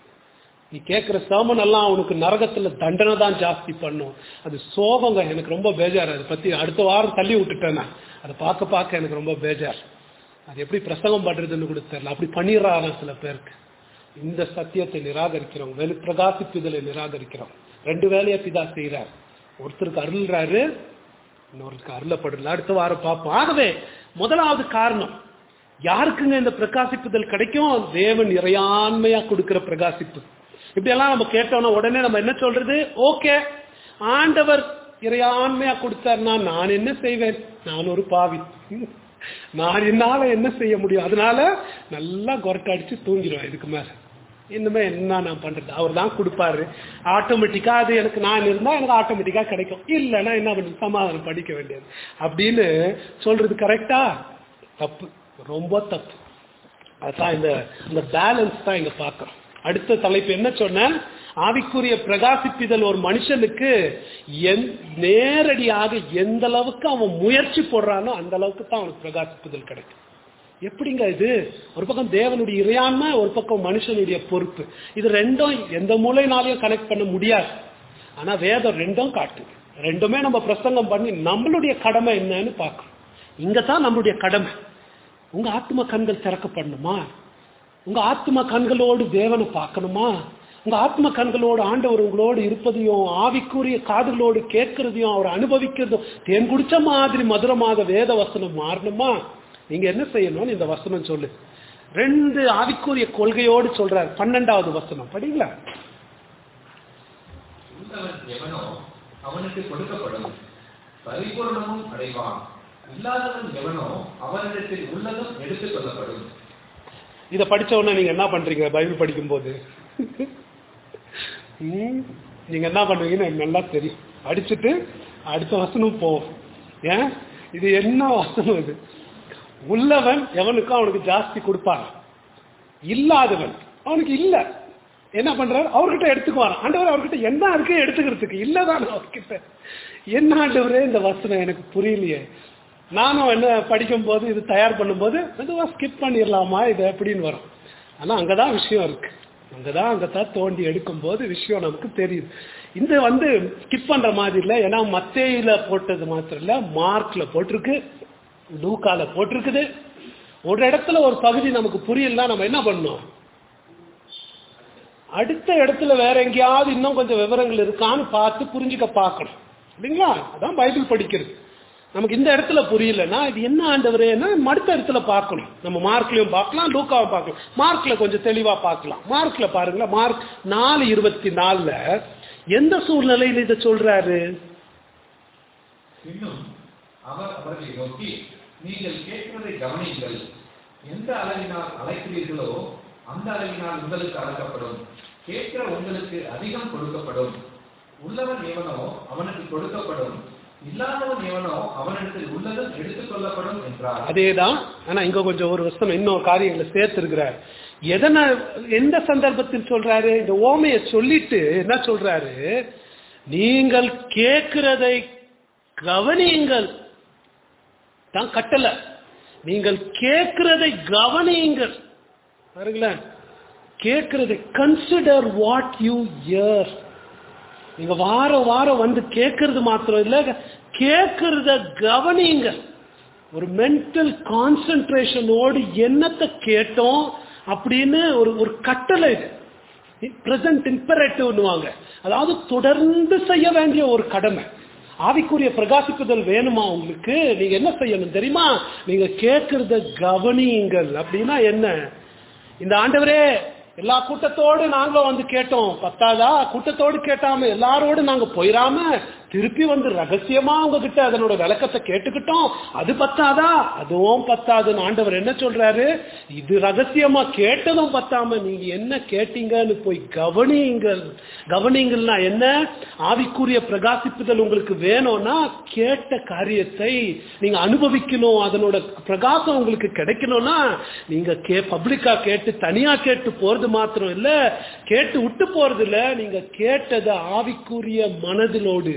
நீ கேட்கிற சேமன் எல்லாம் உனக்கு நரகத்துல தண்டனை தான் ஜாஸ்தி பண்ணும் அது சோகங்க எனக்கு ரொம்ப பேஜார் அதை பத்தி அடுத்த வாரம் தள்ளி விட்டுட்டேன் நான் அதை பார்க்க பார்க்க எனக்கு ரொம்ப பேஜார் அது எப்படி பிரசங்கம் பண்றதுன்னு கூட தெரியல அப்படி பண்ணிடுறாங்க சில பேருக்கு இந்த சத்தியத்தை நிராகரிக்கிறோம் வெளி பிரகாசிப்புதலை நிராகரிக்கிறோம் ரெண்டு வேலையை பிதா செய்யறார் ஒருத்தருக்கு அருள்றாரு இன்னொருத்தருக்கு அருளப்படல அடுத்த வாரம் பார்ப்போம் ஆகவே முதலாவது காரணம் யாருக்குங்க இந்த பிரகாசிப்புதல் கிடைக்கும் தேவன் இறையாண்மையா கொடுக்கிற பிரகாசிப்பு இப்படியெல்லாம் நம்ம கேட்டோம்னா உடனே நம்ம என்ன சொல்றது ஓகே ஆண்டவர் இறையாண்மையா கொடுத்தாருன்னா நான் என்ன செய்வேன் நான் ஒரு பாவி நான் என்னால என்ன செய்ய முடியும் அதனால நல்லா கொரட்டை அடிச்சு தூங்கிடுவேன் இதுக்கு மேல இன்னுமே என்ன நான் பண்றது அவர் தான் கொடுப்பாரு ஆட்டோமேட்டிக்கா அது எனக்கு நான் இருந்தா எனக்கு ஆட்டோமேட்டிக்கா கிடைக்கும் இல்லைன்னா என்ன பண்றது சமாதானம் படிக்க வேண்டியது அப்படின்னு சொல்றது கரெக்டா தப்பு ரொம்ப தப்பு அதான் இந்த இந்த பேலன்ஸ் தான் இங்க பாக்குறோம் அடுத்த தலைப்பு என்ன சொன்னேன் ஆவிக்குரிய பிரகாசிப்பிதல் ஒரு மனுஷனுக்கு எந்- நேரடியாக எந்த அளவுக்கு அவன் முயற்சி போடுறானோ அந்த அளவுக்கு தான் அவனுக்கு பிரகாசிப்புதல் கிடைக்கும் எப்படிங்க இது ஒரு பக்கம் தேவனுடைய இறையாண்மை ஒரு பக்கம் மனுஷனுடைய பொறுப்பு இது ரெண்டும் எந்த மூலைனாலையும் கனெக்ட் பண்ண முடியாது ஆனா வேதம் ரெண்டும் காட்டுது ரெண்டுமே நம்ம பிரசங்கம் பண்ணி நம்மளுடைய கடமை என்னன்னு பார்க்கணும் இங்க தான் நம்மளுடைய கடமை உங்க ஆத்ம கண்கள் திறக்கப்படணுமா உங்க ஆத்ம கண்களோடு தேவனை பார்க்கணுமா உங்க ஆத்ம கண்களோடு ஆண்டவர் உங்களோடு இருப்பதையும் ஆவிக்குரிய காதுகளோடு கேட்கறதையும் அவர் அனுபவிக்கிறதும் தேன் குடிச்ச மாதிரி மதுரமாக வேத வசனம் மாறணுமா நீங்க என்ன செய்யணும்னு இந்த வசனம் சொல்லு ரெண்டு ஆவிக்குரிய கொள்கையோடு சொல்றார் பன்னெண்டாவது வசனம் படிங்களா உள்ளவன் எவனோ அவனுக்கு கொடுக்கப்படும் பரிபூர்ணமும் அடைவான் இல்லாதவன் எவனோ அவனிடத்தில் உள்ளதும் எடுத்துக் கொள்ளப்படும் இதை படிச்ச உடனே நீங்க என்ன பண்றீங்க பைபிள் படிக்கும்போது ம், நீங்க என்ன பண்ணுவீங்கன்னு எனக்கு நல்லா தெரியும் படிச்சுட்டு அடுத்த வசனம் போவோம் ஏன் இது என்ன வசனம் இது உள்ளவன் எவனுக்கும் அவனுக்கு ஜாஸ்தி கொடுப்பான் இல்லாதவன் அவனுக்கு இல்ல என்ன பண்றாரு அவர்கிட்ட எடுத்துக்குவார் ஆண்டவர் அவர்கிட்ட என்ன இருக்கு எடுத்துக்கிறதுக்கு இல்லதான் அவர்கிட்ட என்ன ஆண்டவரே இந்த வசனம் எனக்கு புரியலையே நானும் என்ன படிக்கும் போது இது தயார் பண்ணும்போது மெதுவா ஸ்கிப் பண்ணிடலாமா இது அப்படின்னு வரும் ஆனா அங்கதான் விஷயம் இருக்கு அங்கதான் அங்கதான் தோண்டி எடுக்கும் போது விஷயம் நமக்கு தெரியுது இந்த வந்து ஸ்கிப் பண்ற மாதிரி இல்ல ஏன்னா மத்தேயில போட்டது மாத்திரம் இல்ல மார்க்ல போட்டிருக்கு லூக்கால போட்டிருக்குது ஒரு இடத்துல ஒரு பகுதி நமக்கு புரியலன்னா நம்ம என்ன பண்ணணும் அடுத்த இடத்துல வேற எங்கேயாவது இன்னும் கொஞ்சம் விவரங்கள் இருக்கான்னு பார்த்து புரிஞ்சுக்க பார்க்கணும் இல்லைங்களா அதான் பைபிள் படிக்கிறது நமக்கு இந்த இடத்துல புரியலன்னா இது என்ன ஆண்டவரேன்னா அடுத்த இடத்துல பார்க்கணும் நம்ம மார்க்லயும் பார்க்கலாம் லூக்காவும் பார்க்கலாம் மார்க்ல கொஞ்சம் தெளிவா பார்க்கலாம் மார்க்ல பாருங்களேன் மார்க் நாலு இருபத்தி நாலுல எந்த சூழ்நிலையில இதை சொல்றாரு இன்னும் அவர் அவர்களை நோக்கி நீங்கள் கேட்கிறதை கவனியுங்கள் எந்த அளவினால் அழைக்கிறீர்களோ அந்த அளவினால் உங்களுக்கு அளக்கப்படும் கேட்கிற உங்களுக்கு அதிகம் கொடுக்கப்படும் உள்ளவன் எவனோ அவனுக்கு கொடுக்கப்படும் இல்லாதவன் எவனோ அவனிடத்தில் உள்ளதும் எடுத்துக் கொள்ளப்படும் என்றார் அதேதான் ஆனா இங்க கொஞ்சம் ஒரு வருஷம் இன்னொரு காரியங்களை சேர்த்திருக்கிறார் எதனா எந்த சந்தர்ப்பத்தில் சொல்றாரு இந்த ஓமையை சொல்லிட்டு என்ன சொல்றாரு நீங்கள் கேட்கிறதை கவனியுங்கள் தான் கட்டளை நீங்கள் கேட்கிறதை கவனியுங்கள் பாருங்களேன் கேட்கிறதை கன்சிடர் வாட் யூ இயர் நீங்க வாரம் வாரம் வந்து கேட்கறது மாத்திரம் இல்ல கேட்கறத கவனிங்க ஒரு மென்டல் கான்சென்ட்ரேஷனோடு என்னத்தை கேட்டோம் அப்படின்னு ஒரு ஒரு கட்டளை இது பிரசன்ட் இம்பரேட்டிவ்னுவாங்க அதாவது தொடர்ந்து செய்ய வேண்டிய ஒரு கடமை ஆவிக்குரிய பிரகாசிப்புதல் வேணுமா உங்களுக்கு நீங்க என்ன செய்யணும் தெரியுமா நீங்க கேட்கறத கவனியுங்கள் அப்படின்னா என்ன இந்த ஆண்டவரே எல்லா கூட்டத்தோடு நாங்களும் வந்து கேட்டோம் பத்தாதா கூட்டத்தோடு கேட்டாம எல்லாரோடு நாங்க போயிடாம திருப்பி வந்து ரகசியமா உங்ககிட்ட அதனோட விளக்கத்தை கேட்டுக்கிட்டோம் அது பத்தாதா அதுவும் பத்தாதுன்னு ஆண்டவர் என்ன சொல்றாரு இது ரகசியமா கேட்டதும் பத்தாம நீங்க என்ன கேட்டீங்கன்னு போய் கவனிங்கள் கவனிங்கள்னா என்ன ஆவிக்குரிய பிரகாசிப்புதல் உங்களுக்கு வேணும்னா கேட்ட காரியத்தை நீங்க அனுபவிக்கணும் அதனோட பிரகாசம் உங்களுக்கு கிடைக்கணும்னா நீங்க கே பப்ளிக்கா கேட்டு தனியா கேட்டு போறது மாத்திரம் இல்ல கேட்டு விட்டு போறது இல்ல நீங்க கேட்டதை ஆவிக்குரிய மனதிலோடு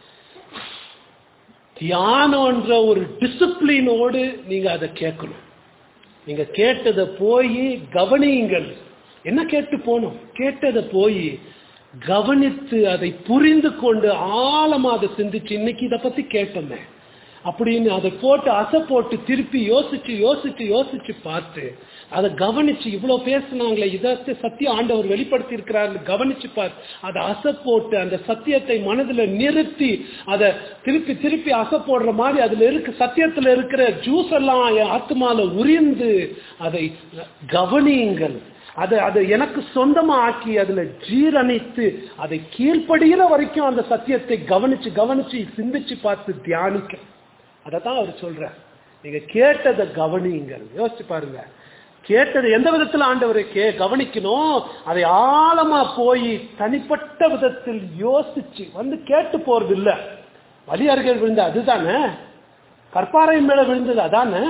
தியானம்ன்ற ஒரு டிசிப்ளினோடு நீங்க அதை கேட்கணும் நீங்க கேட்டதை போய் கவனியுங்கள் என்ன கேட்டு போனோம் கேட்டதை போய் கவனித்து அதை புரிந்து கொண்டு ஆழமா அதை சிந்திச்சு இன்னைக்கு இதை பத்தி கேட்டோமே அப்படின்னு அதை போட்டு அசை போட்டு திருப்பி யோசிச்சு யோசிச்சு யோசிச்சு பார்த்து அதை கவனிச்சு இவ்வளவு பேசுனாங்களே இதை சத்தியம் ஆண்டவர் வெளிப்படுத்தி இருக்கிறாரு கவனிச்சு பார்த்து அதை அசை போட்டு அந்த சத்தியத்தை மனதுல நிறுத்தி அதை திருப்பி திருப்பி அசை போடுற மாதிரி அதுல இருக்கு சத்தியத்துல இருக்கிற ஜூஸ் எல்லாம் என் ஆத்மால உரிந்து அதை கவனியுங்கள் அதை அதை எனக்கு சொந்தமா ஆக்கி அதுல ஜீரணித்து அதை கீழ்ப்படுகிற வரைக்கும் அந்த சத்தியத்தை கவனிச்சு கவனிச்சு சிந்திச்சு பார்த்து தியானிக்க அதை தான் அவர் சொல்றார் நீங்க கேட்டதை கவனியுங்கள் யோசிச்சு பாருங்க கேட்டது எந்த விதத்துல ஆண்டவரை கே கவனிக்கணும் அதை ஆழமா போய் தனிப்பட்ட விதத்தில் யோசிச்சு வந்து கேட்டு போறது இல்ல வலி அருகே விழுந்த அதுதானே கற்பாறை மேல விழுந்தது அதானே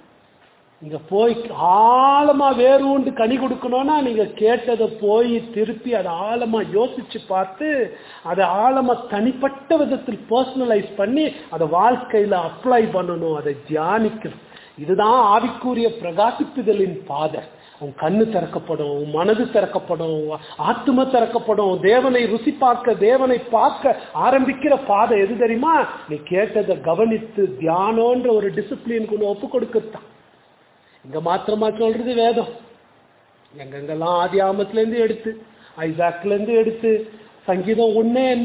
இங்க போய் ஆழமா வேரூண்டு கனி கொடுக்கணும்னா நீங்க கேட்டதை போய் திருப்பி அதை ஆழமா யோசிச்சு பார்த்து அதை ஆழமா தனிப்பட்ட விதத்தில் பர்சனலைஸ் பண்ணி அதை வாழ்க்கையில அப்ளை பண்ணணும் அதை தியானிக்கணும் இதுதான் ஆவிக்குரிய பிரகாசிப்புதலின் பாதை உன் கண்ணு திறக்கப்படும் உன் மனது திறக்கப்படும் உன் ஆத்ம திறக்கப்படும் தேவனை ருசி பார்க்க தேவனை பார்க்க ஆரம்பிக்கிற பாதை எது தெரியுமா நீ கேட்டதை கவனித்து தியானம்ன்ற ஒரு டிசிப்ளினுக்கு ஒன்று ஒப்பு கொடுக்கத்தான் இங்க மாத்திரமா சொல்றது வேதம் எங்கெங்கெல்லாம் ஆதி ஆமத்துல இருந்து எடுத்து ஐசாக்ல இருந்து எடுத்து சங்கீதம் ஒண்ணே என்ன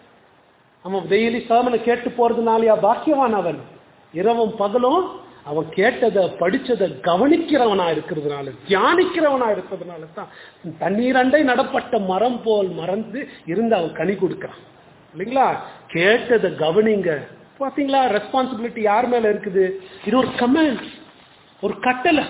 அவன் வெயிலி சாமனை கேட்டு போறதுனாலயா பாக்கியவான் அவன் இரவும் பகலும் அவன் கேட்டதை படிச்சதை கவனிக்கிறவனா இருக்கிறதுனால தியானிக்கிறவனா இருக்கிறதுனால தான் தண்ணீர் அண்டை நடப்பட்ட மரம் போல் மறந்து இருந்து அவன் கனி கொடுக்கிறான் இல்லைங்களா கேட்டதை கவனிங்க பாத்தீங்களா ரெஸ்பான்சிபிலிட்டி யார் மேல இருக்குது இது ஒரு கமெண்ட் ஒரு கட்டளை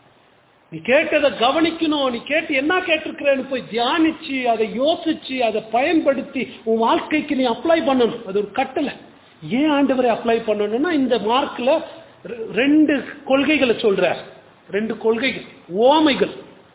நீ கேட்டதை கவனிக்கணும் நீ கேட்டு என்ன கேட்டிருக்கிறேன்னு போய் தியானிச்சு அதை யோசிச்சு அதை பயன்படுத்தி உன் வாழ்க்கைக்கு நீ அப்ளை பண்ணணும் அது ஒரு கட்டளை ஏன் ஆண்டவரை அப்ளை பண்ணணும்னா இந்த மார்க்ல ரெண்டு கொள்கைகளை சொல்ற ரெண்டு கொள்கைகள் ஓமைகள்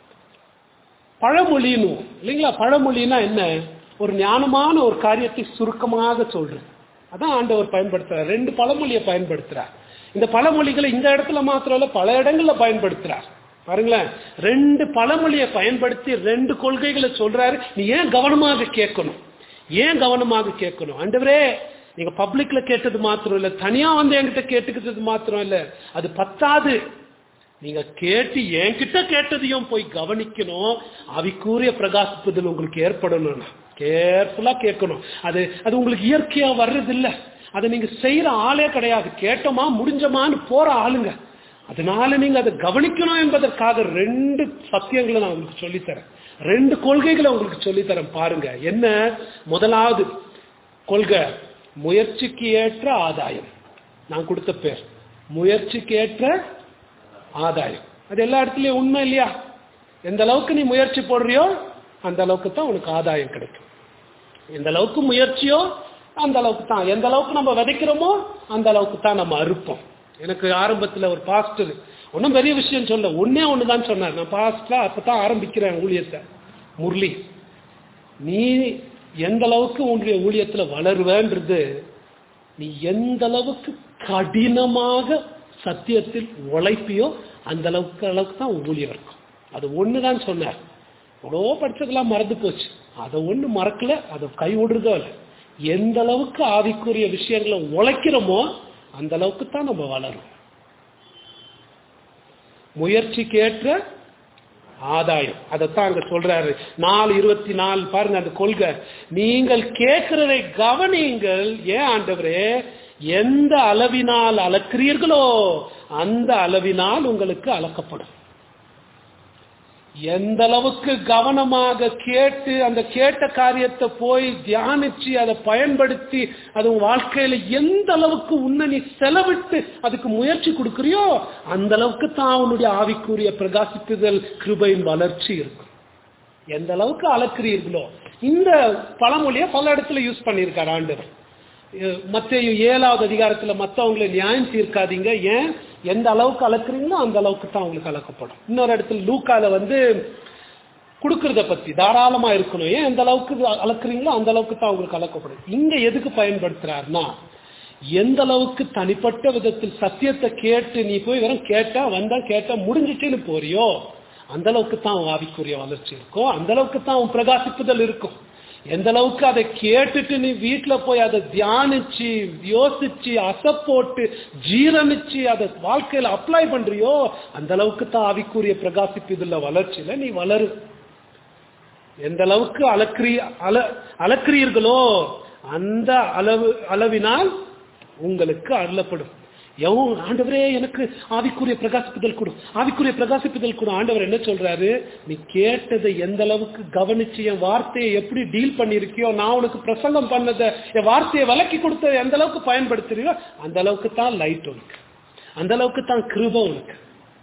பழமொழின்னு இல்லைங்களா பழமொழினா என்ன ஒரு ஞானமான ஒரு காரியத்தை சுருக்கமாக சொல்றது அதான் ஆண்டவர் பயன்படுத்துறார் ரெண்டு பழமொழியை பயன்படுத்துறார் இந்த பழமொழிகளை இந்த இடத்துல மாத்திரம் இல்ல பல இடங்கள்ல பயன்படுத்துறார் பாருங்களேன் ரெண்டு பழமொழியை பயன்படுத்தி ரெண்டு கொள்கைகளை சொல்றாரு நீ ஏன் கவனமாக கேட்கணும் ஏன் கவனமாக கேட்கணும் ஆண்டவரே நீங்க பப்ளிக்ல கேட்டது மாத்திரம் இல்ல தனியா வந்து என்கிட்ட கேட்டுக்கிட்டது மாத்திரம் இல்ல அது பத்தாது நீங்க கேட்டு என்கிட்ட கேட்டதையும் போய் கவனிக்கணும் அவிக்கூறிய பிரகாசிப்புதல் உங்களுக்கு ஏற்படணும் கேர்ஃபுல்லா கேட்கணும் அது அது உங்களுக்கு இயற்கையா வர்றதில்லை அதை நீங்க செய்யற ஆளே கிடையாது கேட்டோமா முடிஞ்சமான்னு போற ஆளுங்க அதனால நீங்க அதை கவனிக்கணும் என்பதற்காக ரெண்டு சத்தியங்களை நான் உங்களுக்கு சொல்லித்தரேன் ரெண்டு கொள்கைகளை உங்களுக்கு சொல்லித்தரேன் பாருங்க என்ன முதலாவது கொள்கை முயற்சிக்கு ஏற்ற ஆதாயம் நான் கொடுத்த பேர் முயற்சிக்கு ஏற்ற ஆதாயம் அது எல்லா இடத்துலயும் உண்மை இல்லையா எந்த அளவுக்கு நீ முயற்சி போடுறியோ அந்த அளவுக்கு தான் உனக்கு ஆதாயம் கிடைக்கும் எந்த அளவுக்கு முயற்சியோ அந்த அளவுக்கு தான் எந்த அளவுக்கு நம்ம விதைக்கிறோமோ அந்த அளவுக்கு தான் நம்ம அறுப்போம் எனக்கு ஆரம்பத்தில் ஒரு பாஸ்டர் ஒன்றும் பெரிய விஷயம் சொல்ல ஒன்னே ஒன்று தான் சொன்னார் நான் பாஸ்டரா அப்பதான் ஆரம்பிக்கிறேன் ஊழியத்தை முரளி நீ எந்த அளவுக்கு உன்னுடைய ஊழியத்தில் வளருவேன்றது நீ எந்த அளவுக்கு கடினமாக சத்தியத்தில் உழைப்பியோ அந்த அளவுக்கு அளவுக்கு தான் ஊழியம் இருக்கும் அது ஒன்று தான் சொன்னார் எவ்வளோ படிச்சதெல்லாம் மறந்து போச்சு அதை ஒன்று மறக்கல அதை கை விடுறதோ இல்லை எந்த அளவுக்கு ஆவிக்குரிய விஷயங்களை உழைக்கிறோமோ அந்த அளவுக்கு தான் நம்ம வளரும் முயற்சிக்கு ஏற்ற ஆதாயம் அதைத்தான் அங்க சொல்றாரு நாலு இருபத்தி நாலு பாருங்க அந்த கொள்கை நீங்கள் கேட்கிறதை கவனியுங்கள் ஏன் ஆண்டவரே எந்த அளவினால் அளக்கிறீர்களோ அந்த அளவினால் உங்களுக்கு அளக்கப்படும் எந்த அளவுக்கு கவனமாக கேட்டு அந்த கேட்ட காரியத்தை போய் தியானிச்சு அதை பயன்படுத்தி அது உன் வாழ்க்கையில எந்த அளவுக்கு உன்னை நீ செலவிட்டு அதுக்கு முயற்சி கொடுக்கறியோ அந்த அளவுக்கு தான் அவனுடைய ஆவிக்குரிய பிரகாசிப்புதல் கிருபையின் வளர்ச்சி இருக்கும் எந்த அளவுக்கு அளக்கிறீர்களோ இந்த பழமொழியை பல இடத்துல யூஸ் பண்ணியிருக்காரு ஆண்டவர் மத்திய ஏழாவது அதிகாரத்துல மத்தவங்களை நியாயம் தீர்க்காதீங்க ஏன் எந்த அளவுக்கு அளக்குறீங்களோ அந்த அளவுக்கு தான் உங்களுக்கு அளக்கப்படும் இன்னொரு இடத்துல லூக்கால வந்து கொடுக்கறத பத்தி தாராளமா இருக்கணும் ஏன் எந்த அளவுக்கு அளக்குறீங்களோ அந்த அளவுக்கு தான் உங்களுக்கு அளக்கப்படும் இங்க எதுக்கு பயன்படுத்துறாருன்னா எந்த அளவுக்கு தனிப்பட்ட விதத்தில் சத்தியத்தை கேட்டு நீ போய் வெறும் கேட்டா வந்தா கேட்டா முடிஞ்சிச்சுன்னு போறியோ அந்த அளவுக்கு தான் உன் ஆவிக்குரிய வளர்ச்சி இருக்கும் அந்த அளவுக்கு தான் உன் பிரகாசிப்புதல் இருக்கும் எந்த அளவுக்கு அதை கேட்டுட்டு நீ வீட்டுல போய் அதை தியானிச்சு யோசிச்சு அசை போட்டு ஜீரணிச்சு அதை வாழ்க்கையில அப்ளை பண்றியோ அந்த அளவுக்கு தான் ஆவிக்குரிய பிரகாசிப்புதல்ல வளர்ச்சியில நீ வளரு எந்த அளவுக்கு அளக்கிறீ அல அளக்கிறீர்களோ அந்த அளவு அளவினால் உங்களுக்கு அருளப்படும் எவன் ஆண்டவரே எனக்கு ஆவிக்குரிய பிரகாசிப்புதல் கொடு ஆவிக்குரிய பிரகாசிப்புதல் கொடு ஆண்டவர் என்ன சொல்றாரு நீ கேட்டதை எந்த அளவுக்கு கவனிச்சு என் வார்த்தையை எப்படி டீல் பண்ணிருக்கியோ நான் உனக்கு பிரசங்கம் பண்ணதை என் வார்த்தையை விலக்கி கொடுத்த எந்த அளவுக்கு பயன்படுத்துறியோ அந்த அளவுக்கு தான் லைட் உனக்கு அந்த அளவுக்கு தான் கிருபம் உனக்கு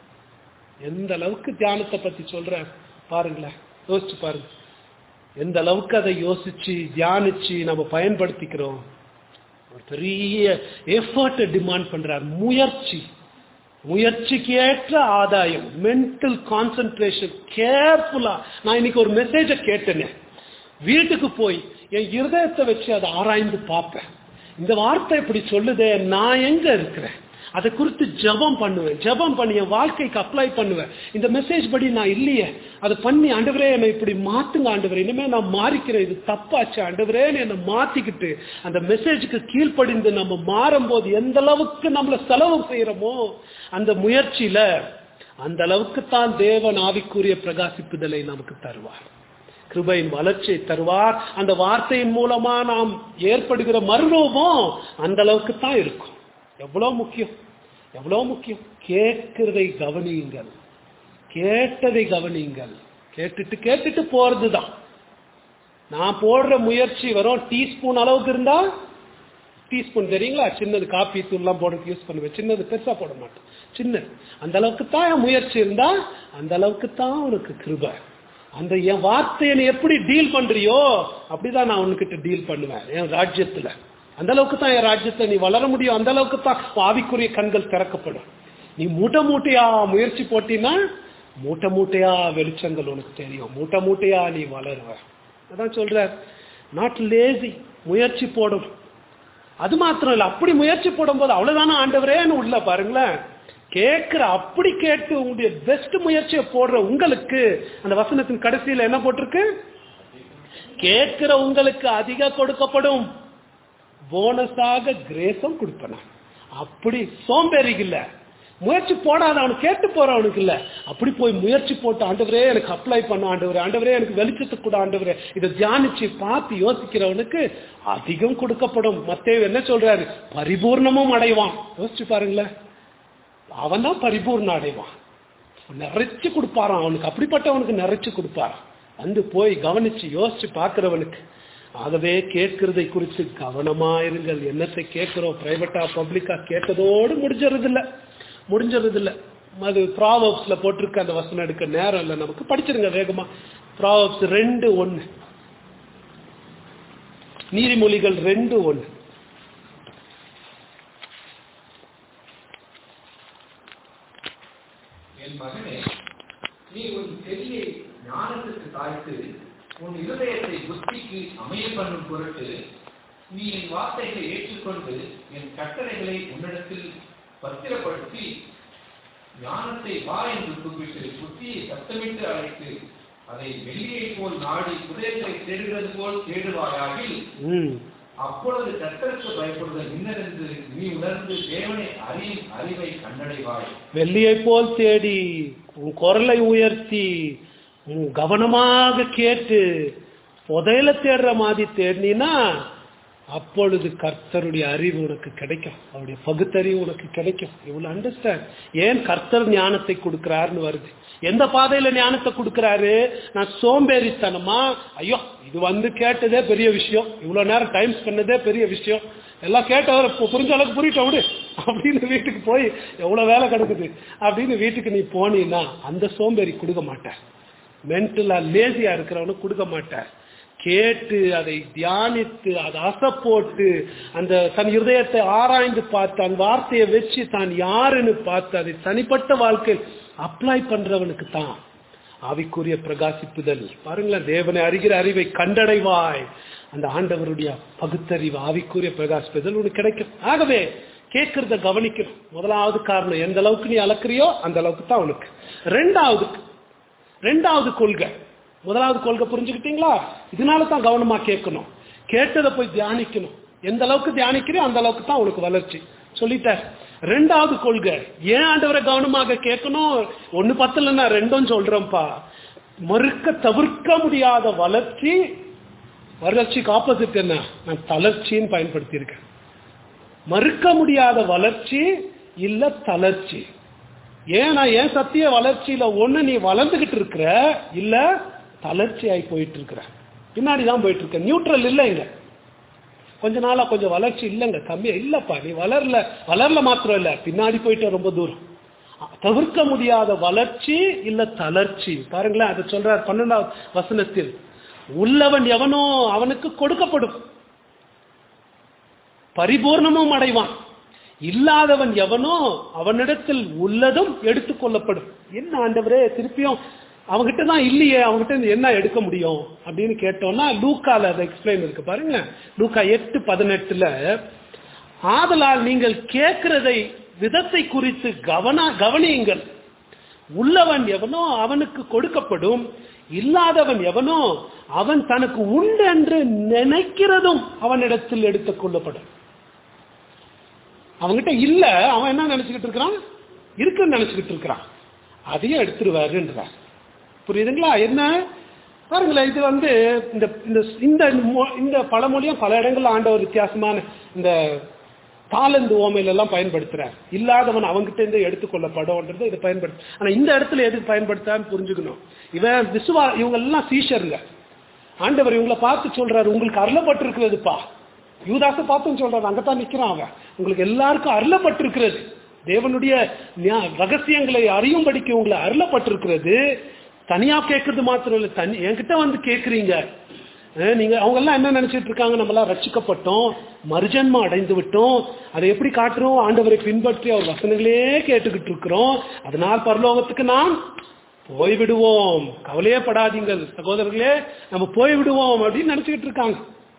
எந்த அளவுக்கு தியானத்தை பத்தி சொல்ற பாருங்களேன் யோசிச்சு பாருங்க எந்த அளவுக்கு அதை யோசிச்சு தியானிச்சு நம்ம பயன்படுத்திக்கிறோம் ஒரு பெரிய எஃபர்ட்டை டிமாண்ட் பண்றார் முயற்சி முயற்சிக்கு ஏற்ற ஆதாயம் மென்டல் கான்சென்ட்ரேஷன் கேர்ஃபுல்லா நான் இன்னைக்கு ஒரு மெசேஜை கேட்டேனே வீட்டுக்கு போய் என் இருதயத்தை வச்சு அதை ஆராய்ந்து பார்ப்பேன் இந்த வார்த்தை இப்படி சொல்லுதே நான் எங்க இருக்கிறேன் அதை குறித்து ஜபம் பண்ணுவேன் ஜபம் பண்ணி என் வாழ்க்கைக்கு அப்ளை பண்ணுவேன் இந்த மெசேஜ் படி நான் இல்லையே அதை பண்ணி ஆண்டவரே என்னை இப்படி மாத்துங்க ஆண்டவரே இனிமே நான் மாறிக்கிறேன் இது தப்பாச்சு ஆண்டவரேன்னு என்னை மாத்திக்கிட்டு அந்த மெசேஜுக்கு கீழ்ப்படிந்து நம்ம மாறும்போது எந்த அளவுக்கு நம்மள செலவு செய்யறோமோ அந்த முயற்சியில அந்த அளவுக்கு தான் தேவன் ஆவிக்குரிய பிரகாசிப்புதலை நமக்கு தருவார் கிருபையின் வளர்ச்சியை தருவார் அந்த வார்த்தையின் மூலமா நாம் ஏற்படுகிற மறுரூபம் அந்த அளவுக்கு தான் இருக்கும் எவ்வளவு முக்கியம் எவ்வளவு முக்கியம் கேட்கிறதை கவனியுங்கள் கேட்டதை கவனியுங்கள் கேட்டுட்டு கேட்டுட்டு போறதுதான் நான் போடுற முயற்சி வரும் டீஸ்பூன் அளவுக்கு இருந்தா டீஸ்பூன் தெரியுங்களா சின்னது காப்பி தூள்லாம் போடுறதுக்கு யூஸ் பண்ணுவேன் சின்னது பெருசா போட மாட்டேன் சின்ன அந்த அளவுக்கு தான் என் முயற்சி இருந்தா அந்த அளவுக்கு தான் உனக்கு கிருபை அந்த என் வார்த்தையை நீ எப்படி டீல் பண்றியோ அப்படிதான் நான் உன்கிட்ட டீல் பண்ணுவேன் என் ராஜ்யத்துல அந்த அளவுக்கு தான் என் ராஜ்யத்தை நீ வளர முடியும் அந்த அளவுக்கு தான் ஆவிக்குரிய கண்கள் திறக்கப்படும் நீ மூட்டை மூட்டையா முயற்சி போட்டினா மூட்டை மூட்டையா வெளிச்சங்கள் உனக்கு தெரியும் மூட்டை மூட்டையா நீ வளருவ அதான் சொல்ற நாட் லேசி முயற்சி போடும் அது மாத்திரம் இல்ல அப்படி முயற்சி போடும்போது அவ்வளவுதானே ஆண்டவரேன்னு உள்ள பாருங்களேன் கேட்கிற அப்படி கேட்டு உங்களுடைய பெஸ்ட் முயற்சியை போடுற உங்களுக்கு அந்த வசனத்தின் கடைசியில என்ன போட்டிருக்கு கேட்கிற உங்களுக்கு அதிக கொடுக்கப்படும் போனஸாக கிரேசம் கொடுப்பன அப்படி சோம்பேறிக்கு இல்ல முயற்சி போடாத அவனுக்கு கேட்டு போறவனுக்கு இல்ல அப்படி போய் முயற்சி போட்டு ஆண்டவரே எனக்கு அப்ளை பண்ண ஆண்டவரே ஆண்டவரே எனக்கு வெளிச்சத்தை கூட ஆண்டவரே இதை தியானிச்சு பார்த்து யோசிக்கிறவனுக்கு அதிகம் கொடுக்கப்படும் மத்தேவ் என்ன சொல்றாரு பரிபூர்ணமும் அடைவான் யோசிச்சு பாருங்களேன் அவன் தான் பரிபூர்ணம் அடைவான் நிறைச்சு கொடுப்பாராம் அவனுக்கு அப்படிப்பட்டவனுக்கு நிறைச்சு கொடுப்பாராம் வந்து போய் கவனிச்சு யோசிச்சு பார்க்கிறவனுக்கு ஆகவே கேட்கிறதை குறித்து கவனமா இருங்கள் என்னத்தை கேட்கிறோம் பிரைவேட்டா பப்ளிக்கா கேட்டதோடு முடிஞ்சறது இல்ல முடிஞ்சறது இல்ல அது ப்ராவப்ஸ்ல போட்டிருக்க அந்த வசனம் எடுக்க நேரம் இல்லை நமக்கு படிச்சிருங்க வேகமா ப்ராவப்ஸ் ரெண்டு ஒன்னு நீதிமொழிகள் ரெண்டு ஒன்னு என் மகனே நீ உன் செவியை ஞானத்துக்கு தாய்த்து உன் இருதயத்தை புத்திக்கு அமைய பண்ணும் பொருட்டு நீ என் வார்த்தைகளை ஏற்றுக்கொண்டு என் கட்டளைகளை உன்னிடத்தில் பத்திரப்படுத்தி ஞானத்தை வா என்று கூப்பிட்டு புத்தியை சத்தமிட்டு அழைத்து அதை வெள்ளியை போல் நாடி புதையத்தை தேடுகிறது போல் தேடுவாயாகில் ம் அப்பொழுது கர்த்தருக்கு பயப்படுதல் இன்னதென்று நீ உணர்ந்து தேவனை அறியும் அறிவை கண்டடைவாய் வெள்ளியை போல் தேடி உன் குரலை உயர்த்தி உன் கவனமாக கேட்டு புதையல தேடுற மாதிரி தேடினா அப்பொழுது கர்த்தருடைய அறிவு உனக்கு கிடைக்கும் அவருடைய பகுத்தறிவு உனக்கு கிடைக்கும் இவ்வளவு அண்டர்ஸ்டாண்ட் ஏன் கர்த்தர் ஞானத்தை கொடுக்கிறாருன்னு வருது எந்த பாதையில ஞானத்தை கொடுக்கிறாரு நான் சோம்பேறித்தனமா ஐயோ இது வந்து கேட்டதே பெரிய விஷயம் இவ்வளவு நேரம் டைம் பண்ணதே பெரிய விஷயம் எல்லாம் கேட்டவர் பு- புரிஞ்ச அளவுக்கு புரியட்ட விடு அப்படின்னு வீட்டுக்கு போய் எவ்வளவு வேலை கிடக்குது அப்படின்னு வீட்டுக்கு நீ போனீன்னா அந்த சோம்பேறி கொடுக்க மாட்டேன் மென்டலா லேசியா இருக்கிறவனுக்கு கொடுக்க மாட்டார் கேட்டு அதை தியானித்து அதை அசை போட்டு அந்த தன் இருதயத்தை ஆராய்ந்து பார்த்து அந்த வார்த்தையை வச்சு தான் யாருன்னு பார்த்து அதை தனிப்பட்ட வாழ்க்கையில் அப்ளை பண்றவனுக்கு தான் ஆவிக்குரிய பிரகாசிப்புதல் பாருங்களேன் தேவனை அறிகிற அறிவை கண்டடைவாய் அந்த ஆண்டவருடைய பகுத்தறிவு ஆவிக்குரிய பிரகாசிப்புதல் உனக்கு கிடைக்கும் ஆகவே கேட்கறத கவனிக்கணும் முதலாவது காரணம் எந்த அளவுக்கு நீ அளக்குறியோ அந்த அளவுக்கு தான் உனக்கு ரெண்டாவது ரெண்டாவது கொள்கை முதலாவது கொள்கை புரிஞ்சுக்கிட்டீங்களா இதனால தான் கவனமா கேட்கணும் கேட்டதை போய் தியானிக்கணும் எந்த அளவுக்கு தியானிக்கிறோ அந்த அளவுக்கு தான் உனக்கு வளர்ச்சி சொல்லிட்டார் ரெண்டாவது கொள்கை ஏன் ஆண்டவரை கவனமாக கேட்கணும் ஒண்ணு பத்தலன்னா ரெண்டும் சொல்றேன்ப்பா மறுக்க தவிர்க்க முடியாத வளர்ச்சி வளர்ச்சிக்கு ஆப்போசிட் என்ன நான் தளர்ச்சின்னு பயன்படுத்தியிருக்கேன் மறுக்க முடியாத வளர்ச்சி இல்ல தளர்ச்சி ஏன் நான் ஏன் சத்திய வளர்ச்சியில ஒண்ணு நீ வளர்ந்துகிட்டு இருக்கிற இல்ல தளர்ச்சி ஆகி போயிட்டு இருக்கிற பின்னாடி தான் போயிட்டு இருக்க நியூட்ரல் இல்ல இங்க கொஞ்ச நாளா கொஞ்சம் வளர்ச்சி இல்லைங்க கம்மியா இல்லப்பா நீ வளரல வளரல மாத்திரம் இல்ல பின்னாடி போயிட்ட ரொம்ப தூரம் தவிர்க்க முடியாத வளர்ச்சி இல்ல தளர்ச்சி பாருங்களேன் அதை சொல்றார் பன்னெண்டாவது வசனத்தில் உள்ளவன் எவனோ அவனுக்கு கொடுக்கப்படும் பரிபூர்ணமும் அடைவான் இல்லாதவன் எவனோ அவனிடத்தில் உள்ளதும் எடுத்துக்கொள்ளப்படும் என்ன ஆண்டவரே திருப்பியும் அவங்ககிட்ட தான் இல்லையே அவங்ககிட்ட இருந்து என்ன எடுக்க முடியும் அப்படின்னு கேட்டோம்னா லூக்கால அதை எக்ஸ்பிளைன் இருக்கு பாருங்க லூக்கா எட்டு பதினெட்டுல ஆதலால் நீங்கள் கேட்கிறதை விதத்தை குறித்து கவன கவனியுங்கள் உள்ளவன் எவனோ அவனுக்கு கொடுக்கப்படும் இல்லாதவன் எவனோ அவன் தனக்கு உண்டு என்று நினைக்கிறதும் அவனிடத்தில் எடுத்துக் கொள்ளப்படும் அவன்கிட்ட இல்ல அவன் என்ன நினைச்சுக்கிட்டு இருக்கிறான் இருக்குன்னு நினைச்சுக்கிட்டு இருக்கிறான் அதையும் எடுத்துருவாருன்றார் புரியுதுங்களா என்ன பாருங்களேன் இது வந்து இந்த இந்த இந்த மொ- இந்த பழமொழியும் பல இடங்கள்ல ஆண்டவர் வித்தியாசமான இந்த தாளந்து ஓமையில எல்லாம் பயன்படுத்துறார் இல்லாதவன் அவன்கிட்ட இருந்து எடுத்துக்கொள்ளப்படும்ன்றது இதை பயன்படுத்து ஆனா இந்த இடத்துல எதுக்கு பயன்படுத்தான்னு புரிஞ்சுக்கணும் இவன் விசுவா இவங்க எல்லாம் சீஷருங்க ஆண்டவர் இவங்களை பார்த்து சொல்றாரு உங்களுக்கு அருளப்பட்டிருக்கிறதுப்பா யூதாசை பார்த்தும் சொல்றாரு அங்கதான் நிக்கிறான் அவன் உங்களுக்கு எல்லாருக்கும் அருளப்பட்டிருக்கிறது தேவனுடைய ஞா- ரகசியங்களை அறியும்படிக்கு உங்களை அருளப்பட்டிருக்கிறது தனியா கேட்கறது மாத்திரம் இல்ல தனி என்கிட்ட வந்து கேக்குறீங்க அஹ் நீங்க அவங்க எல்லாம் என்ன நினைச்சிட்டு இருக்காங்க நம்ம எல்லாம் ரட்சிக்கப்பட்டோம் மறுஜன்மம் அடைந்து விட்டோம் அதை எப்படி காட்டுறோம் ஆண்டவரை பின்பற்றி அவர் வசனங்களே கேட்டுக்கிட்டு இருக்கிறோம் அதனால் பரலோகத்துக்கு நாம் போய்விடுவோம் கவலையே படாதீங்கள் சகோதரர்களே நம்ம போய்விடுவோம் அப்படின்னு நினைச்சுக்கிட்டு இருக்காங்க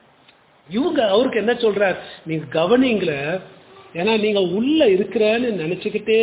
இவங்க அவருக்கு என்ன சொல்றார் நீங்க கவனிங்கள ஏன்னா நீங்க உள்ள இருக்கிறேன்னு நினைச்சுக்கிட்டே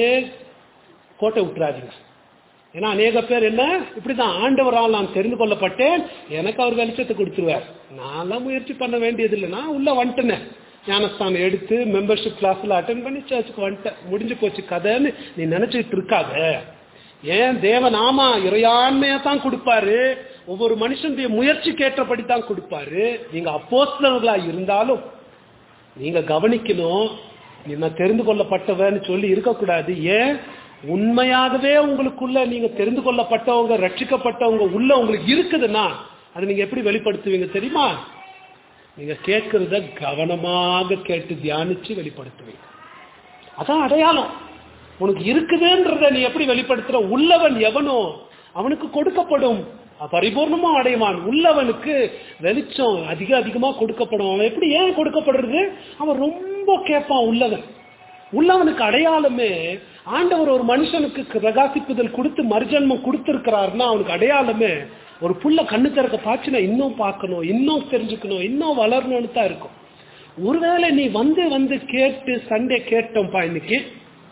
கோட்டை விட்டுறாதீங்க ஏன்னா அநேக பேர் என்ன இப்படிதான் ஆண்டவரால் நான் தெரிந்து கொள்ளப்பட்டேன் எனக்கு அவர் வெளிச்சத்தை கொடுத்துருவார் நான்லாம் முயற்சி பண்ண வேண்டியதில்லை நான் உள்ள வந்துட்டேனே ஞானஸ்தானம் எடுத்து மெம்பர்ஷிப் கிளாஸ்ல அட்டன் பண்ணி சர்ச்சுக்கு வந்துட்டேன் முடிஞ்சு போச்சு கதைன்னு நீ நினைச்சிட்டு இருக்காத ஏன் தேவன் ஆமா இறையாண்மையா தான் கொடுப்பாரு ஒவ்வொரு மனுஷனுடைய முயற்சிக்கு ஏற்றபடி தான் கொடுப்பாரு நீங்க அப்போஸ்தலர்களா இருந்தாலும் நீங்க கவனிக்கணும் நீ நான் தெரிந்து கொள்ளப்பட்டவன்னு சொல்லி இருக்கக்கூடாது ஏன் உண்மையாகவே உங்களுக்குள்ள நீங்க தெரிந்து கொள்ளப்பட்டவங்க ரட்சிக்கப்பட்டவங்க உள்ள உங்களுக்கு இருக்குதுன்னா அதை நீங்க எப்படி வெளிப்படுத்துவீங்க தெரியுமா நீங்க கேட்கறத கவனமாக கேட்டு தியானிச்சு வெளிப்படுத்துவீங்க அதான் அடையாளம் உனக்கு இருக்குதுன்றத நீ எப்படி வெளிப்படுத்துற உள்ளவன் எவனோ அவனுக்கு கொடுக்கப்படும் பரிபூர்ணமா அடைவான் உள்ளவனுக்கு வெளிச்சம் அதிக அதிகமா கொடுக்கப்படும் அவன் எப்படி ஏன் கொடுக்கப்படுறது அவன் ரொம்ப கேட்பான் உள்ளவன் உள்ளவனுக்கு அடையாளமே ஆண்டவர் ஒரு மனுஷனுக்கு பிரகாசிப்புதல் கொடுத்து மறுஜன்மம் கொடுத்திருக்கிறாருன்னா அவனுக்கு அடையாளமே ஒரு புள்ள கண்ணு திறக்க பாச்சுனா இன்னும் பார்க்கணும் இன்னும் தெரிஞ்சுக்கணும் இன்னும் வளரணும்னு தான் இருக்கும் ஒருவேளை நீ வந்து வந்து கேட்டு சண்டே கேட்டோம்ப்பா இன்னைக்கு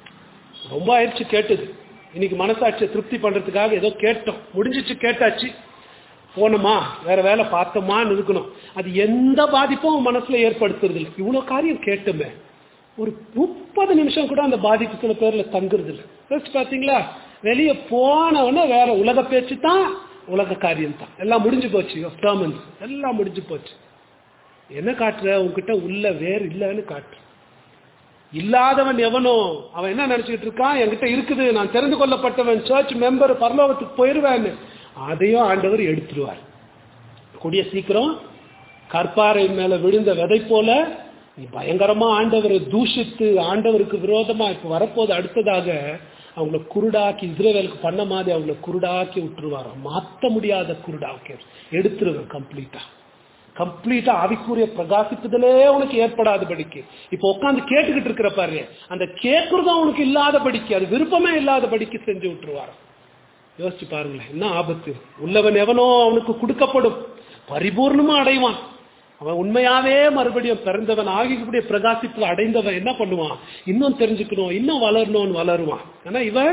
ரொம்ப ஆயிடுச்சு கேட்டது இன்னைக்கு மனசாட்சியை திருப்தி பண்றதுக்காக ஏதோ கேட்டோம் முடிஞ்சிச்சு கேட்டாச்சு போனோமா வேற வேலை பார்த்தோமான்னு இருக்கணும் அது எந்த பாதிப்பும் உன் மனசுல ஏற்படுத்துறது இல்லை இவ்வளவு காரியம் கேட்டோமே ஒரு முப்பது நிமிஷம் கூட அந்த பாதிப்பு சில பேர்ல தங்குறது இல்லை யோசிச்சு பாத்தீங்களா வெளியே போனவன வேற உலக பேச்சு தான் உலக காரியம் தான் எல்லாம் முடிஞ்சு போச்சு டேர்மன்ஸ் எல்லாம் முடிஞ்சு போச்சு என்ன காட்டுற உன்கிட்ட உள்ள வேறு இல்லைன்னு காட்டுற இல்லாதவன் எவனோ அவன் என்ன நினைச்சிட்டு இருக்கான் என்கிட்ட இருக்குது நான் தெரிந்து கொள்ளப்பட்டவன் சர்ச் மெம்பர் பரலோகத்துக்கு போயிருவேன்னு அதையும் ஆண்டவர் எடுத்துருவார் கூடிய சீக்கிரம் கற்பாறை மேல விழுந்த விதை போல நீ பயங்கரமா ஆண்டவரை தூஷித்து ஆண்டவருக்கு விரோதமா இப்ப வரப்போது அடுத்ததாக அவங்கள குருடாக்கி இஸ்ரேவேலுக்கு பண்ண மாதிரி அவங்கள குருடாக்கி விட்டுருவாராம் மாத்த முடியாத குருடாக்கி எடுத்துருவேன் கம்ப்ளீட்டா கம்ப்ளீட்டா ஆவிக்குரிய பிரகாசிப்புதலே உனக்கு ஏற்படாதபடிக்கு இப்போ உட்காந்து கேட்டுக்கிட்டு இருக்கிற பாரு அந்த கேட்கறதும் உனக்கு இல்லாதபடிக்கு அது விருப்பமே இல்லாதபடிக்கு செஞ்சு விட்டுருவாராம் யோசிச்சு பாருங்களேன் என்ன ஆபத்து உள்ளவன் எவனோ அவனுக்கு கொடுக்கப்படும் பரிபூர்ணமா அடைவான் அவன் உண்மையாவே மறுபடியும் பிறந்தவன் ஆகிக்கூடிய பிரகாசிப்புல அடைந்தவன் என்ன பண்ணுவான் இன்னும் தெரிஞ்சுக்கணும் இன்னும் வளரணும்னு வளருவான் ஆனா இவன்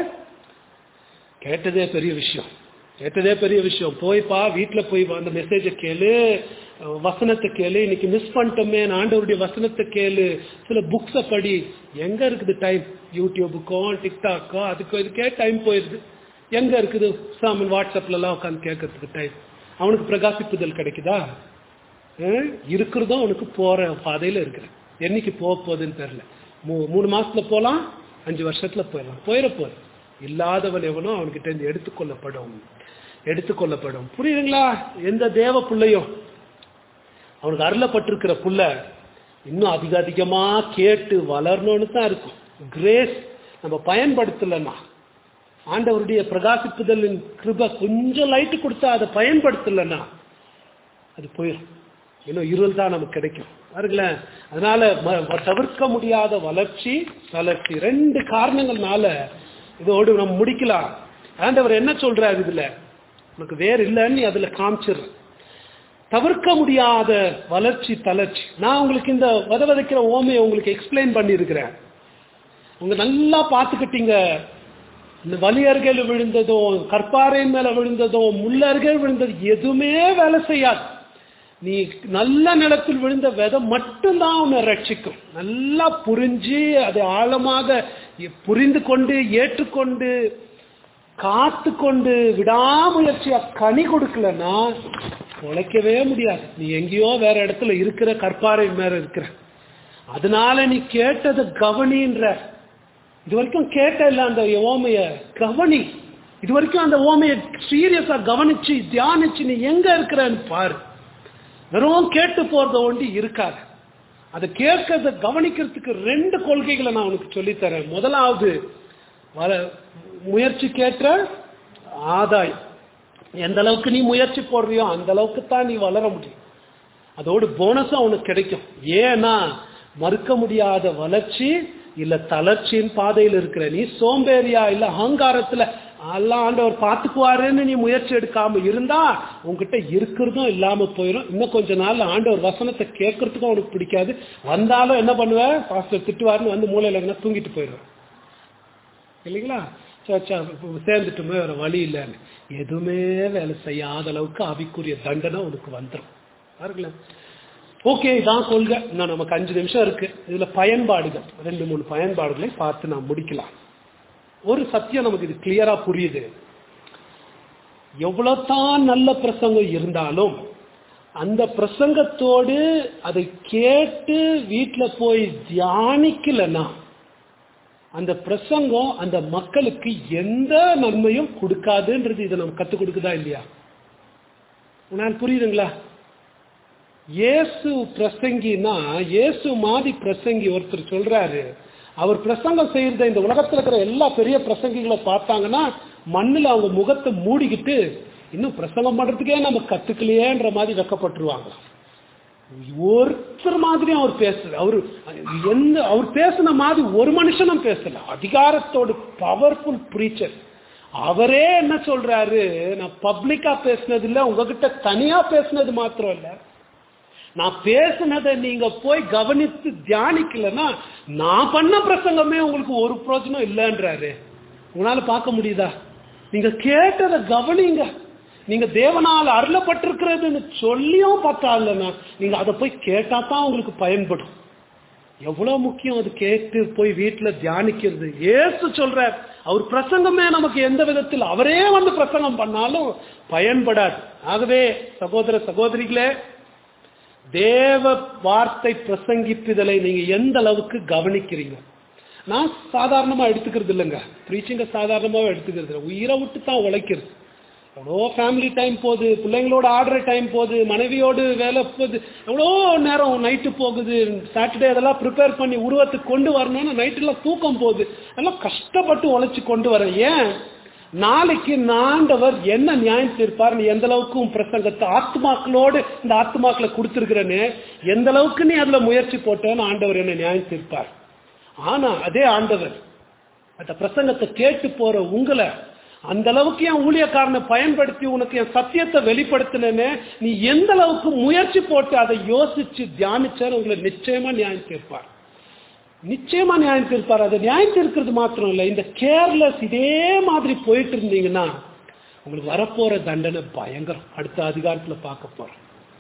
கேட்டதே பெரிய விஷயம் கேட்டதே பெரிய விஷயம் போய்ப்பா வீட்டுல போய் அந்த மெசேஜை கேளு அஹ் வசனத்தை கேளு இன்னைக்கு மிஸ் பண்ணிட்டோமே ஆண்டவருடைய வசனத்தை கேளு சில புக்ஸை படி எங்க இருக்குது டைம் யூடியூபுக்கும் டிக்டாக்கோ அதுக்கோ இதுக்கே டைம் போயிருது எங்க இருக்குது சாமன் வாட்ஸ்அப்ல எல்லாம் உட்காந்து கேட்கறதுக்கு டைம் அவனுக்கு பிரகாசிப்புதல் கிடைக்குதா அஹ் இருக்கிறதும் அவனுக்கு போற பாதையில இருக்கிற என்னைக்கு போக போகுதுன்னு தெரியல மூ- மூணு மாசத்துல போலாம் அஞ்சு வருஷத்துல போயிடலாம் போயிட போகுது இல்லாதவன் எவனோ அவன்கிட்ட இருந்து எடுத்துக்கொள்ளப்படும் எடுத்துக்கொள்ளப்படும் புரியுதுங்களா எந்த தேவ புள்ளையும் அவனுக்கு அருளப்பட்டிருக்கிற புள்ள இன்னும் அதிக அதிகமா கேட்டு வளரணும்னு தான் இருக்கும் கிரேஸ் நம்ம பயன்படுத்தலைன்னா ஆண்டவருடைய பிரகாசிப்புதலின் கிருப கொஞ்சம் லைட்டு கொடுத்தா அதை பயன்படுத்தலைன்னா அது போயிடும் இன்னும் இருள் தான் நமக்கு கிடைக்கும் பாருங்களேன் அதனால ம- தவிர்க்க முடியாத வளர்ச்சி தளர்ச்சி ரெண்டு காரணங்கள்னால இதோடு நம்ம முடிக்கலாம் ஆண்டவர் என்ன சொல்றாரு இதுல உனக்கு வேற இல்லைன்னு நீ அதுல காமிச்சிடுற தவிர்க்க முடியாத வளர்ச்சி தளர்ச்சி நான் உங்களுக்கு இந்த வத வதைக்கிற ஓமையை உங்களுக்கு எக்ஸ்பிளைன் பண்ணியிருக்கிறேன் உங்க நல்லா பார்த்துக்கிட்டீங்க இந்த வலி அருகையில் விழுந்ததும் கற்பாறையின் மேல விழுந்ததும் முள்ள அருகே விழுந்தது எதுவுமே வேலை செய்யாது நீ நல்ல நிலத்தில் விழுந்த விதை மட்டும்தான் உன்னை ரட்சிக்கும் நல்லா புரிஞ்சு அதை ஆழமாக புரிந்து கொண்டு ஏற்றுக்கொண்டு காத்து கொண்டு விடாமுயற்சியா கனி கொடுக்கலன்னா உழைக்கவே முடியாது நீ எங்கேயோ வேற இடத்துல இருக்கிற கற்பாறை மேல இருக்கிற அதனால நீ கேட்டதை கவனின்ற இது வரைக்கும் கேட்ட இல்ல அந்த ஓமைய கவனி இது வரைக்கும் அந்த ஓமைய சீரியஸா கவனிச்சு தியானிச்சு நீ எங்க இருக்கிறன்னு பாரு வெறும் கேட்டு போறத ஒண்டி இருக்காது அதை கேட்கறத கவனிக்கிறதுக்கு ரெண்டு கொள்கைகளை நான் உனக்கு சொல்லித்தரேன் முதலாவது வர முயற்சிக்கேற்ற ஆதாயம் எந்த அளவுக்கு நீ முயற்சி போடுறியோ அந்த அளவுக்கு தான் நீ வளர முடியும் அதோடு போனஸும் உனக்கு கிடைக்கும் ஏன்னா மறுக்க முடியாத வளர்ச்சி இல்ல தளர்ச்சியின் பாதையில் இருக்கிற நீ சோம்பேறியா இல்ல அகங்காரத்துல எல்லாம் ஆண்டவர் பார்த்துக்குவாருன்னு நீ முயற்சி எடுக்காம இருந்தா உன்கிட்ட இருக்கிறதும் இல்லாம போயிடும் இன்னும் கொஞ்ச நாள்ல ஆண்டவர் வசனத்தை கேட்கறதுக்கும் உனக்கு பிடிக்காது வந்தாலும் என்ன பண்ணுவ பாஸ்டர் திட்டுவாருன்னு வந்து மூலையில என்ன தூங்கிட்டு போயிடுவேன் இல்லைங்களா சர்ச்சா சேர்ந்துட்டுமே வேற வழி இல்லைன்னு எதுவுமே வேலை செய்யாத அளவுக்கு ஆவிக்குரிய தண்டனை உனக்கு வந்துடும் பாருங்களேன் ஓகே இதான் கொள்கை இன்னும் நமக்கு அஞ்சு நிமிஷம் இருக்கு இதுல பயன்பாடுகள் ரெண்டு மூணு பயன்பாடுகளை பார்த்து நான் முடிக்கலாம் ஒரு சத்தியம் நமக்கு இது கிளியரா புரியுது எவ்வளவுதான் நல்ல பிரசங்கம் இருந்தாலும் அந்த பிரசங்கத்தோடு அதை கேட்டு வீட்டுல போய் தியானிக்கலன்னா அந்த பிரசங்கம் அந்த மக்களுக்கு எந்த நன்மையும் கொடுக்காதுன்றது இதை நம்ம கத்துக் கொடுக்குதா இல்லையா உன்னால் புரியுதுங்களா இயேசு பிரசங்கினா இயேசு மாதிரி பிரசங்கி ஒருத்தர் சொல்றாரு அவர் பிரசங்கம் செய்யறத இந்த உலகத்துல இருக்கிற எல்லா பெரிய பிரசங்கிகளை பார்த்தாங்கன்னா மண்ணுல அவங்க முகத்தை மூடிக்கிட்டு இன்னும் பிரசங்கம் பண்றதுக்கே நம்ம கத்துக்கலையேன்ற மாதிரி வெக்கப்பட்டுருவாங்க ஒருத்தர் மாதிரியும் அவர் பேசல அவரு எந்த அவர் பேசின மாதிரி ஒரு மனுஷனும் பேசல அதிகாரத்தோடு பவர்ஃபுல் ப்ரீச்சர் அவரே என்ன சொல்றாரு நான் பப்ளிக்கா பேசினது இல்ல உங்ககிட்ட தனியா பேசினது மாத்திரம் இல்ல நான் பேசினதை நீங்க போய் கவனித்து தியானிக்கலன்னா நான் பண்ண பிரசங்கமே உங்களுக்கு ஒரு பிரோஜனம் இல்லைன்றாரு உங்களால பார்க்க முடியுதா நீங்க கேட்டதை கவனிங்க நீங்க தேவனால் அருளப்பட்டிருக்கிறதுன்னு சொல்லியும் பார்த்தாலன்னா நீங்க அதை போய் கேட்டா தான் உங்களுக்கு பயன்படும் எவ்வளவு முக்கியம் அது கேட்டு போய் வீட்டுல தியானிக்கிறது ஏசு சொல்றார் அவர் பிரசங்கமே நமக்கு எந்த விதத்தில் அவரே வந்து பிரசங்கம் பண்ணாலும் பயன்படாது ஆகவே சகோதர சகோதரிகளே தேவ வார்த்தை பிரசங்கிப்புதலை நீங்க எந்த அளவுக்கு கவனிக்கிறீங்க நான் சாதாரணமா எடுத்துக்கிறது இல்லைங்க ப்ரீச்சிங்க சாதாரணமாவே எடுத்துக்கிறது இல்லை உயிரை விட்டு தான் உழைக்கிறது எவ்வளோ ஃபேமிலி டைம் போகுது பிள்ளைங்களோட ஆடுற டைம் போகுது மனைவியோடு வேலை போகுது எவ்வளோ நேரம் நைட்டு போகுது சாட்டர்டே அதெல்லாம் ப்ரிப்பேர் பண்ணி உருவத்துக்கு கொண்டு வரணும்னு நைட்டுலாம் தூக்கம் போகுது எல்லாம் கஷ்டப்பட்டு உழைச்சி கொண்டு வரேன் ஏன் நாளைக்கு நாண்டவர் என்ன நியாயம் தீர்ப்பார் நீ எந்த அளவுக்கு உன் பிரசங்கத்தை ஆத்மாக்களோடு இந்த ஆத்மாக்களை கொடுத்துருக்கிறேன்னு எந்த அளவுக்கு நீ அதுல முயற்சி போட்டேன்னு ஆண்டவர் என்ன நியாயம் தீர்ப்பார் ஆனா அதே ஆண்டவர் அந்த பிரசங்கத்தை கேட்டு போற உங்களை அந்த அளவுக்கு என் ஊழியக்காரனை பயன்படுத்தி உனக்கு என் சத்தியத்தை வெளிப்படுத்தினேன்னு நீ எந்த அளவுக்கு முயற்சி போட்டு அதை யோசிச்சு தியானிச்சார் உங்களை நிச்சயமா நியாயம் தீர்ப்பார் நிச்சயமா நியாயம் தீர்ப்பார் அதை நியாயம் தீர்க்கிறது மாத்திரம் இல்லை இந்த கேர்லெஸ் இதே மாதிரி போயிட்டு இருந்தீங்கன்னா உங்களுக்கு வரப்போற தண்டனை பயங்கரம் அடுத்த அதிகாரத்துல பார்க்க போறோம்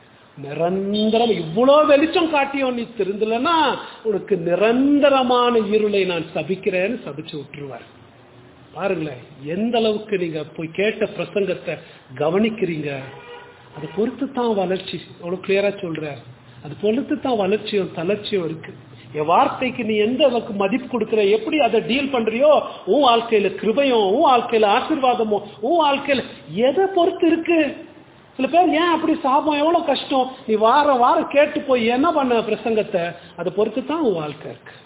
நிரந்தரம் இவ்வளோ வெளிச்சம் காட்டியும் நீ திருந்தலன்னா உனக்கு நிரந்தரமான இருளை நான் சபிக்கிறேன்னு சபிச்சு விட்டுருவார் பாருங்களேன் எந்த அளவுக்கு நீங்க போய் கேட்ட பிரசங்கத்தை கவனிக்கிறீங்க அதை பொறுத்து தான் வளர்ச்சி அவ்வளவு கிளியரா சொல்றார் அது பொறுத்து தான் வளர்ச்சியும் தளர்ச்சியும் இருக்கு என் வார்த்தைக்கு நீ எந்த அளவுக்கு மதிப்பு கொடுக்குற எப்படி அதை டீல் பண்றியோ உன் வாழ்க்கையில கிருபையும் உன் வாழ்க்கையில ஆசீர்வாதமும் உன் வாழ்க்கையில எதை பொறுத்து இருக்கு சில பேர் ஏன் அப்படி சாபம் எவ்வளவு கஷ்டம் நீ வாரம் வாரம் கேட்டு போய் என்ன பண்ண பிரசங்கத்தை அதை பொறுத்து தான் உன் வாழ்க்கை இருக்கு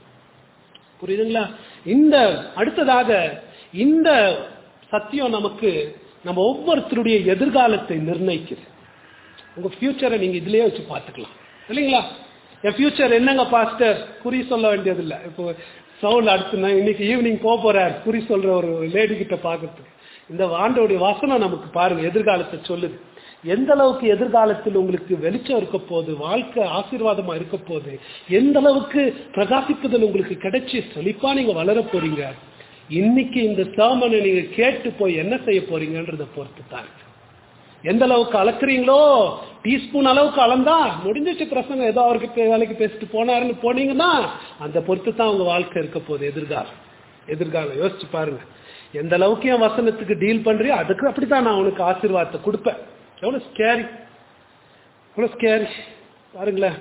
புரியுதுங்களா இந்த அடுத்ததாக இந்த சத்தியம் நமக்கு நம்ம ஒவ்வொருத்தருடைய எதிர்காலத்தை நிர்ணயிக்குது உங்க ஃபியூச்சரை நீங்க இதுலயே வச்சு பார்த்துக்கலாம் இல்லைங்களா என் ஃபியூச்சர் என்னங்க பாஸ்டர் குறி சொல்ல வேண்டியது இல்லை இப்போ சவுண்ட் அடுத்து நான் இன்னைக்கு ஈவினிங் போக போறார் குறி சொல்ற ஒரு லேடி கிட்ட பார்க்கறதுக்கு இந்த ஆண்டோடைய வசனம் நமக்கு பாருங்க எதிர்காலத்தை சொல்லுது எந்த அளவுக்கு எதிர்காலத்தில் உங்களுக்கு வெளிச்சம் இருக்க போகுது வாழ்க்கை ஆசீர்வாதமா இருக்க போகுது எந்த அளவுக்கு பிரகாசிப்புதல் உங்களுக்கு கிடைச்சி செழிப்பா நீங்க வளர போறீங்க இன்னைக்கு இந்த சேமனை நீங்க கேட்டு போய் என்ன செய்ய போறீங்கன்றத பொறுத்து தான் இருக்கு. எந்த அளவுக்கு அளக்குறீங்களோ டீஸ்பூன் அளவுக்கு அளந்தா முடிஞ்சிச்சு பிரசங்கம் ஏதோ அவருக்கு பே- வேலைக்கு பேசிட்டு போனாருன்னு போனீங்கன்னா அந்த பொறுத்து தான் உங்க வாழ்க்கை இருக்க போகுது எதிர்காலம் எதிர்காலம் யோசிச்சு பாருங்க எந்த அளவுக்கு என் வசனத்துக்கு டீல் பண்றியோ அதுக்கு அப்படித்தான் நான் உனக்கு ஆசீர்வாதத்தை கொடுப்பேன் எவ்வளவு ஸ்கேரி எவ்வளவு ஸ்கேரி பாருங்களேன்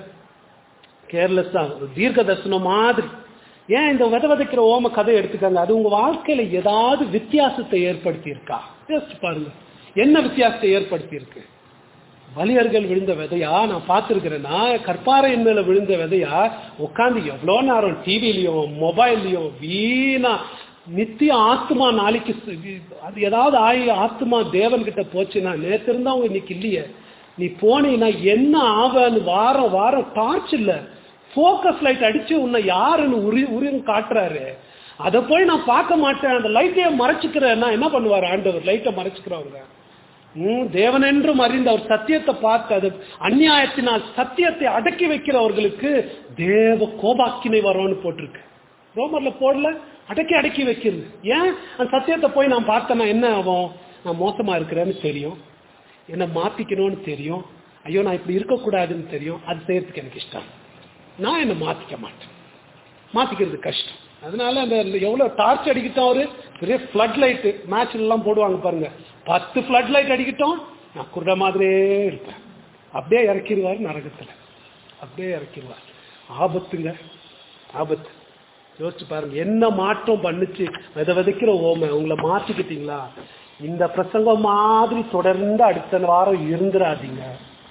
கேர்லெஸ் தான் ஒரு தீர்க்க தரிசனம் மாதிரி ஏன் இந்த வித விதைக்கிற ஓம கதை எடுத்துக்காங்க அது உங்க வாழ்க்கையில ஏதாவது வித்தியாசத்தை ஏற்படுத்தி இருக்கா யோசிச்சு பாருங்க என்ன வித்தியாசத்தை ஏற்படுத்தி இருக்கு வலியர்கள் விழுந்த விதையா நான் பார்த்துருக்கிறேன்னா கற்பாறையின் மேல விழுந்த விதையா உட்காந்து எவ்வளோ நேரம் டிவிலையும் மொபைல்லையும் வீணா நித்திய ஆத்மா நாளைக்கு சு- அது ஏதாவது ஆயி ஆத்மா தேவன் கிட்ட போச்சுன்னா நேத்து இருந்தவங்க இன்னைக்கு இல்லையே நீ போனீன்னா என்ன ஆவன்னு வாரம் வாரம் டார்ச் இல்ல ஃபோக்கஸ் லைட் அடிச்சு உன்னை யாருன்னு உரி உரின்னு காட்டுறாரு அதை போய் நான் பார்க்க மாட்டேன் அந்த லைட்டையே மறைச்சுக்கிறேன்னா என்ன பண்ணுவார் ஆண்டவர் லைட்டை மறைச்சுக்கிறவங்க ம், தேவனென்றும் அறிந்த அவர் சத்தியத்தை பார்த்து அது அநியாயத்தினால் சத்தியத்தை அடக்கி வைக்கிறவர்களுக்கு தேவ கோபாக்கினை வரும்னு போட்டிருக்கு ரோமர்ல போடல அடக்கி அடக்கி வைக்கிறது ஏன் அந்த சத்தியத்தை போய் நான் பார்த்தேன்னா என்ன ஆகும் நான் மோசமா இருக்கிறேன்னு தெரியும் என்ன மாத்திக்கணும்னு தெரியும் ஐயோ நான் இப்படி இருக்கக்கூடாதுன்னு தெரியும் அது செய்யறதுக்கு எனக்கு இஷ்டம் நான் என்ன மாத்திக்க மாட்டேன் மாத்திக்கிறது கஷ்டம் அதனால அந்த எவ்வளவு டார்ச் அடிக்கட்டும் அவரு பெரிய ஃபிளட் லைட் மேட்ச்ல எல்லாம் போடுவாங்க பாருங்க பத்து ஃபிளட் லைட் அடிக்கட்டும் நான் குருட மாதிரியே இருப்பேன் அப்படியே இறக்கிடுவார் நரகத்துல அப்படியே இறக்கிடுவார் ஆபத்துங்க ஆபத்து யோசிச்சு பாருங்க என்ன மாற்றம் பண்ணுச்சு வித விதைக்கிற ஓமை உங்களை மாத்திக்கிட்டீங்களா இந்த பிரசங்கம் மாதிரி தொடர்ந்து அடுத்த வாரம் இருந்துடாதீங்க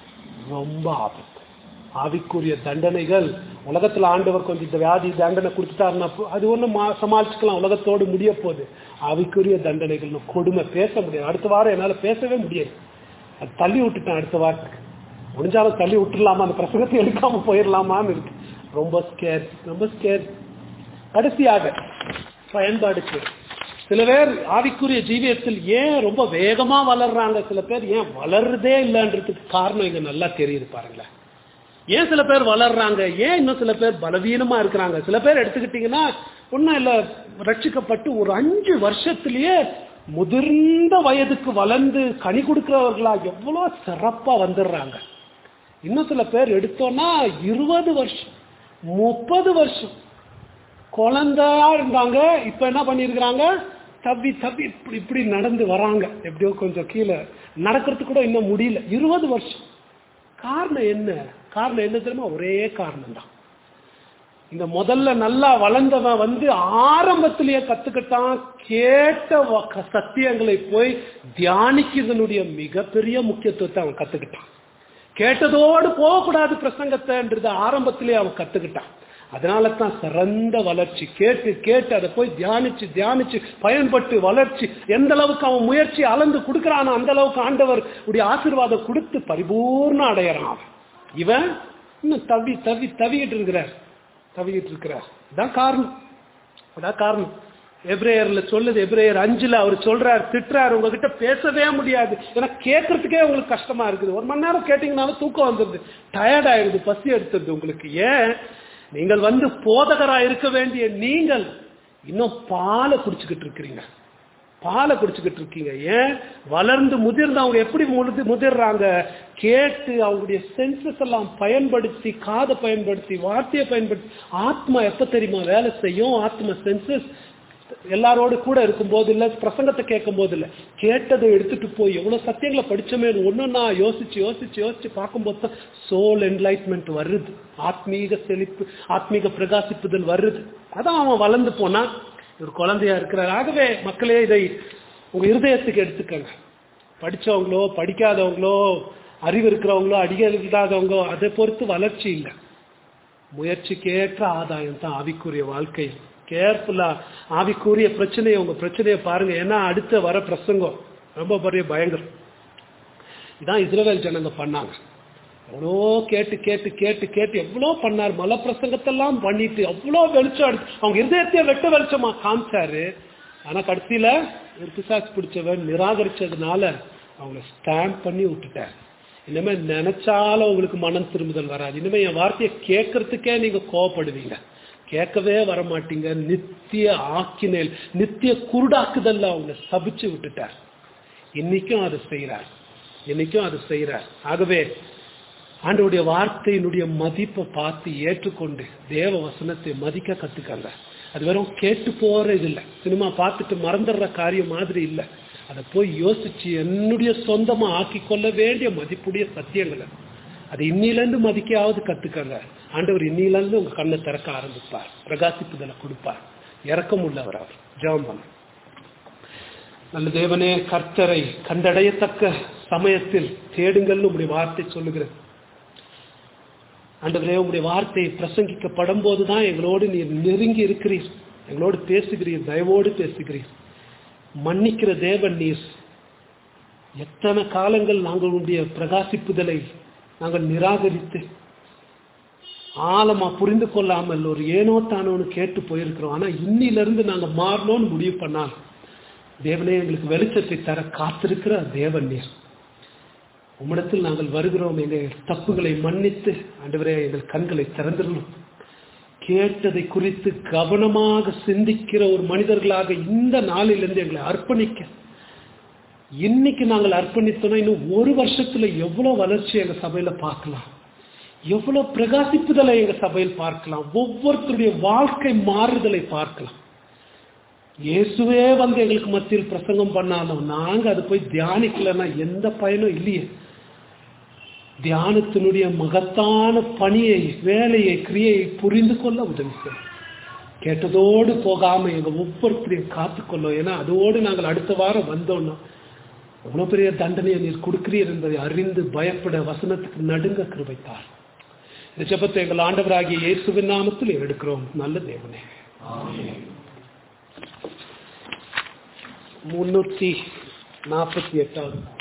ரொம்ப ஆபத்து ஆவிக்குரிய தண்டனைகள் உலகத்துல ஆண்டவர் கொஞ்சம் இந்த வியாதி தண்டனை கொடுத்துட்டாருன்னா போ- அது ஒண்ணு மா- சமாளிச்சுக்கலாம் உலகத்தோடு முடிய போகுது ஆவிக்குரிய தண்டனைகள் கொடுமை பேச முடியாது அடுத்த வாரம் என்னால பேசவே முடியாது அது தள்ளி விட்டுட்டேன் அடுத்த வாரத்துக்கு முடிஞ்சாலும் தள்ளி விட்டுடலாமா அந்த பிரசங்கத்தை எடுக்காம போயிடலாமான்னு இருக்கு ரொம்ப ஸ்கேர் ரொம்ப ஸ்கேர் கடைசியாக பயன்பாடுக்கு சில பேர் ஆவிக்குரிய ஜீவியத்தில் ஏன் ரொம்ப வேகமா வளர்றாங்க சில பேர் ஏன் வளர்றதே இல்லைன்றதுக்கு காரணம் இங்க நல்லா தெரியுது பாருங்களேன் ஏன் சில பேர் வளர்றாங்க ஏன் இன்னும் சில பேர் பலவீனமா இருக்கிறாங்க சில பேர் எடுத்துக்கிட்டீங்கன்னா ஒன்றும் இல்லை ரட்சிக்கப்பட்டு ஒரு அஞ்சு வருஷத்திலேயே முதிர்ந்த வயதுக்கு வளர்ந்து கனி கொடுக்கிறவர்களா எவ்வளோ சிறப்பா வந்துடுறாங்க இன்னும் சில பேர் எடுத்தோம்னா இருபது வருஷம் முப்பது வருஷம் குழந்தையா இருந்தாங்க இப்ப என்ன பண்ணிருக்கிறாங்க தப்பி தப்பி இப்படி இப்படி நடந்து வராங்க எப்படியோ கொஞ்சம் கீழே நடக்கிறது கூட இன்னும் முடியல இருபது வருஷம் காரணம் என்ன காரணம் என்ன தெரியுமா ஒரே காரணம் தான் இந்த முதல்ல நல்லா வளர்ந்தவன் வந்து ஆரம்பத்திலேயே கத்துக்கிட்டான் கேட்ட வ- க- சத்தியங்களை போய் தியானிக்கிறதனுடைய மிகப்பெரிய முக்கியத்துவத்தை அவன் கத்துக்கிட்டான் கேட்டதோடு போகக்கூடாது பிரசங்கத்தைன்றது ஆரம்பத்திலே அவன் கத்துக்கிட்டான் அதனால தான் சிறந்த வளர்ச்சி கேட்டு கேட்டு அதை போய் தியானிச்சு தியானிச்சு பயன்பட்டு வளர்ச்சி எந்த அளவுக்கு அவன் முயற்சி அளந்து கொடுக்கறானோ அந்த அளவுக்கு ஆண்டவர் உடைய ஆசீர்வாதம் கொடுத்து பரிபூர்ண அடையறான் அவன். இவன் இன்னும் தவி தவி தவிக்கிட்டு இருக்கிறார் தவிக்கிட்டு இருக்கிறார் இதான் காரணம் அதான் காரணம் எப்ரேயர்ல சொல்லுது எப்ரேயர் அஞ்சுல அவர் சொல்றார் திட்டுறாரு உங்ககிட்ட பேசவே முடியாது ஏன்னா கேட்கறதுக்கே உங்களுக்கு கஷ்டமா இருக்குது ஒரு மணி நேரம் கேட்டீங்கன்னாலும் தூக்கம் வந்துருது டயர்ட் ஆயிடுது பசி எடுத்துருது உங்களுக்கு ஏன் நீங்கள் வந்து போதகரா இருக்க வேண்டிய நீங்கள் இன்னும் பாலை குடிச்சுக்கிட்டு இருக்கிறீங்க பாலை குடிச்சுக்கிட்டு இருக்கீங்க ஏன் வளர்ந்து முதிர்ந்து அவங்க எப்படி முழுது முதிர்றாங்க கேட்டு அவங்களுடைய சென்சஸ் எல்லாம் பயன்படுத்தி காதை பயன்படுத்தி வார்த்தையை பயன்படுத்தி ஆத்மா எப்ப தெரியுமா வேலை செய்யும் ஆத்மா சென்சஸ் எல்லாரோடு கூட இருக்கும்போது இல்ல பிரசங்கத்தை கேட்கும் போது இல்ல கேட்டதை எடுத்துட்டு போய் எவ்வளவு சத்தியங்களை படிச்சோமே ஒன்னொன்னா யோசிச்சு யோசிச்சு யோசிச்சு பார்க்கும்போது தான் சோல் என்லைட்மெண்ட் வருது ஆத்மீக செழிப்பு ஆத்மீக பிரகாசிப்புதல் வருது அதான் அவன் வளர்ந்து போனா ஒரு குழந்தையா இருக்கிறார் ஆகவே மக்களே இதை உங்க இருதயத்துக்கு எடுத்துக்கங்க படிச்சவங்களோ படிக்காதவங்களோ அறிவு இருக்கிறவங்களோ அடிக்க இல்லாதவங்களோ அதை பொறுத்து வளர்ச்சி இல்லை முயற்சிக்கேற்ற ஆதாயம் தான் ஆவிக்குரிய வாழ்க்கை கேர்ஃபுல்லா ஆவிக்குரிய பிரச்சனையை உங்க பிரச்சனையை பாருங்க ஏன்னா அடுத்த வர பிரசங்கம் ரொம்ப பெரிய பயங்கரம் இதான் இஸ்ரவேல் ஜனங்க பண்ணாங்க எவ்வளோ கேட்டு கேட்டு கேட்டு கேட்டு எவ்வளோ பண்ணார் மலை பிரசங்கத்தெல்லாம் பண்ணிட்டு அவ்வளோ வெளிச்சம் அடிச்சு அவங்க இருதயத்தையே வெட்ட வெளிச்சமா காமிச்சாரு ஆனா கடைசியில ஒரு பிசாசு பிடிச்சவன் நிராகரிச்சதுனால அவங்கள ஸ்டாம்ப் பண்ணி விட்டுட்டார் இனிமே நினைச்சாலும் உங்களுக்கு மனம் திரும்புதல் வராது இனிமே என் வார்த்தையை கேட்கறதுக்கே நீங்க கோவப்படுவீங்க கேட்கவே வர மாட்டீங்க நித்திய ஆக்கினேல் நித்திய குருடாக்குதல்ல அவங்கள சபிச்சு விட்டுட்டார் இன்னைக்கும் அதை செய்யறார் இன்னைக்கும் அதை செய்யறார் ஆகவே ஆண்டவருடைய வார்த்தையினுடைய மதிப்பை பார்த்து ஏற்றுக்கொண்டு தேவ வசனத்தை மதிக்க கத்துக்கங்க அது வெறும் கேட்டு போறது இல்லை சினிமா பார்த்துட்டு மறந்துடுற காரியம் மாதிரி இல்லை அதை போய் யோசிச்சு என்னுடைய சொந்தமா ஆக்கி கொள்ள வேண்டிய மதிப்புடைய சத்தியங்களை அது இன்னிலிருந்து மதிக்காவது கத்துக்கங்க ஆண்டவர் இன்னிலிருந்து உங்க கண்ணை திறக்க ஆரம்பிப்பார் பிரகாசிப்புதலை கொடுப்பார் இறக்கம் உள்ளவர் அவர் ஜெபம் பண்ண நல்ல தேவனே கர்த்தரை கண்டடையத்தக்க சமயத்தில் தேடுங்கள்னு உங்களுடைய வார்த்தை சொல்லுகிறது ஆண்டவரே உங்களுடைய வார்த்தை பிரசங்கிக்கப்படும் போதுதான் எங்களோடு நீர் நெருங்கி இருக்கிறீர் எங்களோடு பேசுகிறீர் தயவோடு பேசுகிறீர் மன்னிக்கிற தேவன் நீர் எத்தனை காலங்கள் நாங்கள் உங்களுடைய பிரகாசிப்புதலை நாங்கள் நிராகரித்து ஆழமா புரிந்து கொள்ளாமல் ஒரு ஏனோ தானோன்னு கேட்டு போயிருக்கிறோம் ஆனா இன்னிலிருந்து நாங்க மாறணும்னு முடிவு பண்ணால் தேவனே எங்களுக்கு வெளிச்சத்தை தர காத்திருக்கிற தேவன் நீர் உம்மிடத்தில் நாங்கள் வருகிறோம் எங்கள் தப்புகளை மன்னித்து ஆண்டவரே எங்கள் கண்களை திறந்துடணும் கேட்டதை குறித்து கவனமாக சிந்திக்கிற ஒரு மனிதர்களாக இந்த நாளிலிருந்து எங்களை அர்ப்பணிக்க இன்னைக்கு நாங்கள் அர்ப்பணித்தோம்னா இன்னும் ஒரு வருஷத்துல எவ்வளவு வளர்ச்சி எங்க சபையில பார்க்கலாம் எவ்வளவு பிரகாசிப்புதலை எங்க சபையில் பார்க்கலாம் ஒவ்வொருத்தருடைய வாழ்க்கை மாறுதலை பார்க்கலாம் இயேசுவே வந்து எங்களுக்கு மத்தியில் பிரசங்கம் பண்ணாலும் நாங்க அது போய் தியானிக்கலன்னா எந்த பயனும் இல்லையே தியானத்தினுடைய மகத்தான பணியை வேலையை கிரியையை புரிந்து கொள்ள உதவி செய்யும் கேட்டதோடு போகாம எங்க ஒவ்வொருத்தரையும் காத்துக்கொள்ளும் ஏன்னா அதோடு நாங்கள் அடுத்த வாரம் வந்தோம்னா எவ்வளவு பெரிய தண்டனையை நீர் கொடுக்கிறீர் என்பதை அறிந்து பயப்பட வசனத்துக்கு நடுங்க கிருபைத்தார் இந்த ஜெபத்தை எங்கள் ஆண்டவராகிய இயேசுவின் நாமத்தில் எடுக்கிறோம் நல்ல தேவனே முன்னூற்றி நாற்பத்தி எட்டாவது